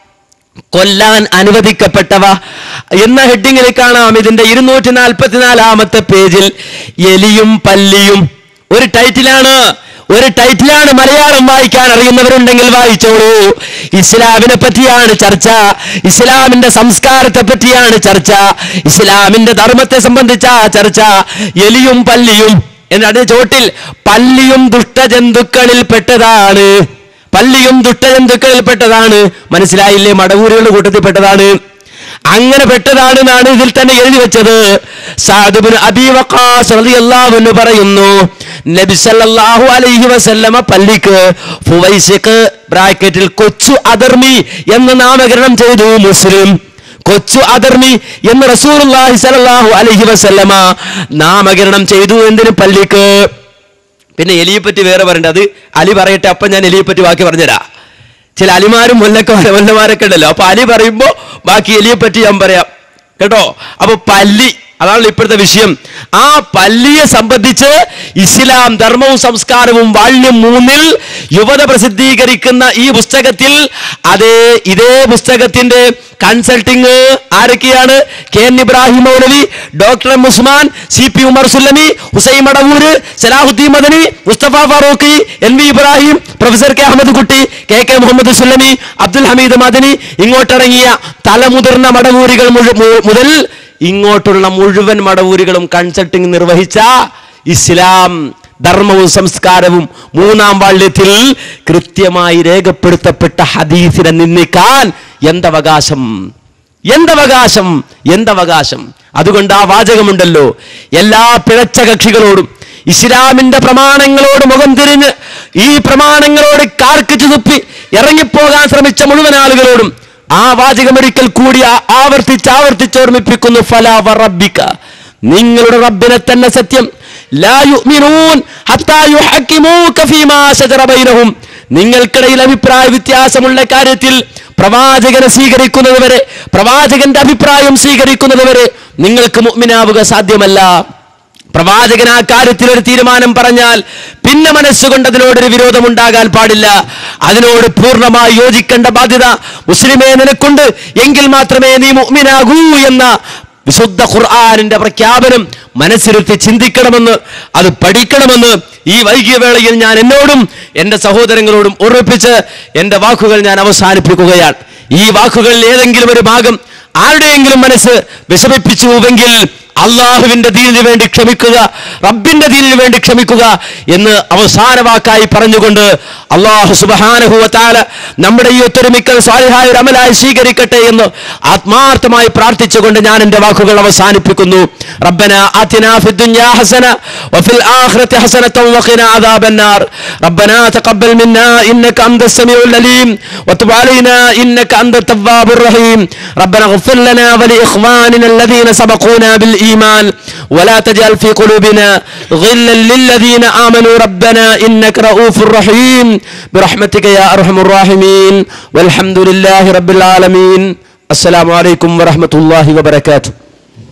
കൊല്ലാൻ അനുവദിക്കപ്പെട്ടവ എന്ന ഹെഡിങ്ങിൽ കാണാം ഇതിന്റെ ഇരുന്നൂറ്റി നാൽപ്പത്തിനാലാമത്തെ പേജിൽ എലിയും പല്ലിയും ഒരു ടൈറ്റിലാണ് ഒരു ടൈറ്റിലാണ് മലയാളം വായിക്കാൻ അറിയുന്നവരുണ്ടെങ്കിൽ വായിച്ചോളൂ ഇസ്ലാമിനെ പറ്റിയാണ് ചർച്ച ഇസ്ലാമിന്റെ സംസ്കാരത്തെ പറ്റിയാണ് ചർച്ച ഇസ്ലാമിന്റെ ധർമ്മത്തെ സംബന്ധിച്ച ചർച്ച എലിയും പല്ലിയും എന്നതിന്റെ ചോട്ടിൽ പല്ലിയും ദുഷ്ടജന്തുക്കളിൽ പെട്ടതാണ് പല്ലിയും ദുഷ്ടജന്തുക്കളിൽ പെട്ടതാണ് മനസ്സിലായില്ലേ മടവൂരുകളുടെ കൂട്ടത്തിൽ പെട്ടതാണ് അങ്ങനെ പെട്ടതാണ് എന്നാണ് ഇതിൽ തന്നെ എഴുതി വെച്ചത് സാദുബിന് അബി വഖാസ് റളിയല്ലാഹു അൻഹു പറയുന്നു നബി സല്ലല്ലാഹു അലൈഹി വസല്ലമ പള്ളിക്ക് ഫുവൈസിക്ക് ബ്രാക്കറ്റിൽ കൊച്ചു അദർമി എന്ന് നാമകരണം ചെയ്തു മുസ്ലിം കൊച്ചു അദർമി എന്ന് റസൂലുള്ളാഹി സ്വല്ലല്ലാഹു അലൈഹി വസല്ലമ നാമകരണം ചെയ്തു എന്തിന് പള്ളിക്ക് പിന്നെ എലിയെ പറ്റി വേറെ പറയണ്ട അത് അലി പറയട്ടെ അപ്പം ഞാൻ എലിയെ പറ്റി ബാക്കി പറഞ്ഞുതരാം ചില അലിമാരും മുല്ലക്കാരും മുല്ലമാരൊക്കെ ഉണ്ടല്ലോ അപ്പൊ അലി പറയുമ്പോ ബാക്കി എലിയെ പറ്റി ഞാൻ പറയാം കേട്ടോ അപ്പൊ പല്ലി അതാണല്ലോ ഇപ്പോഴത്തെ വിഷയം ആ പല്ലിയെ സംബന്ധിച്ച് ഇസ്ലാം ധർമ്മവും സംസ്കാരവും വാള്യം മൂന്നിൽ യുവത പ്രസിദ്ധീകരിക്കുന്ന ഈ പുസ്തകത്തിൽ അതേ ഇതേ പുസ്തകത്തിന്റെ കൺസൾട്ടിങ് ആരൊക്കെയാണ് K N Ibrahim Maulavi doctor M Usman C P Umar Sullami Hussain Madavoor Salahuddin Madani Mustafa Farooqi N V Ibrahim professor K Ahammed Kutty K K Muhammad Sullami Abdul Hameed Madani ഇങ്ങോട്ടിറങ്ങിയ തലമുതിർന്ന മടവൂരികൾ മുഴു- മു- മുതൽ ഇങ്ങോട്ടുള്ള മുഴുവൻ മടവൂരികളും കൺസൾട്ടിങ് നിർവഹിച്ച ഇസ്ലാം ധർമ്മവും സംസ്കാരവും മൂന്നാം വാള്യത്തിൽ കൃത്യമായി രേഖപ്പെടുത്തപ്പെട്ട ഹദീസിനെ നിന്ദിക്കാൻ എന്തവകാശം എന്തവകാശം എന്തവകാശം അതുകൊണ്ട് ആ വാചകമുണ്ടല്ലോ എല്ലാ പിഴച്ച കക്ഷികളോടും ഇസ്ലാമിന്റെ പ്രമാണങ്ങളോട് മുഖം തിരിഞ്ഞ് ഈ പ്രമാണങ്ങളോട് കാർക്കിച്ചു തുപ്പി ഇറങ്ങിപ്പോകാൻ ശ്രമിച്ച മുഴുവൻ ആളുകളോടും ആ വാചകമൊരിക്കൽ കൂടി ആ- ആവർത്തിച്ച് ആവർത്തിച്ച് ഓർമ്മിപ്പിക്കുന്നു ഫലാ വറബ്ബിക നിങ്ങളുടെ റബ്ബിനെ തന്നെ സത്യം ലാ യുഅ്മിനൂൻ ഹത്താ യുഹക്കിമൂക ഫീമാ ശജറ ബൈനഹും നിങ്ങൾക്കിടയിൽ അഭിപ്രായ വ്യത്യാസമുള്ള കാര്യത്തിൽ പ്രവാചകനെ സ്വീകരിക്കുന്നത് വരെ പ്രവാചകന്റെ അഭിപ്രായം സ്വീകരിക്കുന്നത് വരെ നിങ്ങൾക്ക് മുഅ്മിനാവുക സാധ്യമല്ല പ്രവാചകൻ ആ കാര്യത്തിൽ ഒരു തീരുമാനം പറഞ്ഞാൽ പിന്നെ മനസ്സുകൊണ്ട് അതിനോടൊരു വിരോധം ഉണ്ടാകാൻ പാടില്ല അതിനോട് പൂർണ്ണമായി യോജിക്കേണ്ട ബാധ്യത മുസ്ലിമേ നിനക്കുണ്ട് എങ്കിൽ മാത്രമേ നീ മുഅ്മിനാകൂ എന്ന വിശുദ്ധ ഖുർആാനിന്റെ പ്രഖ്യാപനം മനസ്സിരുത്തി ചിന്തിക്കണമെന്ന് അത് പഠിക്കണമെന്ന് ഈ വൈകിയ വേളയിൽ ഞാൻ എന്നോടും എൻ്റെ സഹോദരങ്ങളോടും ഓർമ്മിപ്പിച്ച് എൻ്റെ വാക്കുകൾ ഞാൻ അവസാനിപ്പിക്കുകയാണ് ഈ വാക്കുകളിൽ ഏതെങ്കിലും ഒരു ഭാഗം ആരുടെയെങ്കിലും മനസ്സ് വിഷമിപ്പിച്ചുവെങ്കിൽ അള്ളാഹുവിന്റെ ദീനിന് വേണ്ടി ക്ഷമിക്കുക റബ്ബിന്റെ ദീനിന് വേണ്ടി ക്ഷമിക്കുക എന്ന് അവസാന വാക്കായി പറഞ്ഞുകൊണ്ട് അള്ളാഹു സുബാനഹുവത്താല നമ്മുടെ ഈ ഒത്തൊരുമിക്കൽ സ്വാലിഹായ ഒരു അമലായി സ്വീകരിക്കട്ടെ എന്ന് ആത്മാർത്ഥമായി പ്രാർത്ഥിച്ചുകൊണ്ട് ഞാൻ എൻ്റെ വാക്കുകൾ അവസാനിപ്പിക്കുന്നു റബ്ബന ആതിനാ ഫിദ്ദുനിയാ ഹസന വഫിൽ ആഖിറതി ഹസനത വഖിനാ അദാബന്നാർ റബ്ബന തഖബ്ബൽ മിന്നാ ഇന്നക അൻത സമീഉൽ അലീം വതുബ് അലൈനാ ഇന്നക അൻത തവ്വാബുർ റഹീം റബ്ബന اغفر لنا ولإخواننا الذين سبقونا بالإيمان ولا تجعل في قلوبنا غلا للذين آمنوا ربنا إنك رؤوف رحيم برحمتك يا أرحم الراحمين والحمد لله رب العالمين السلام عليكم ورحمة الله وبركاته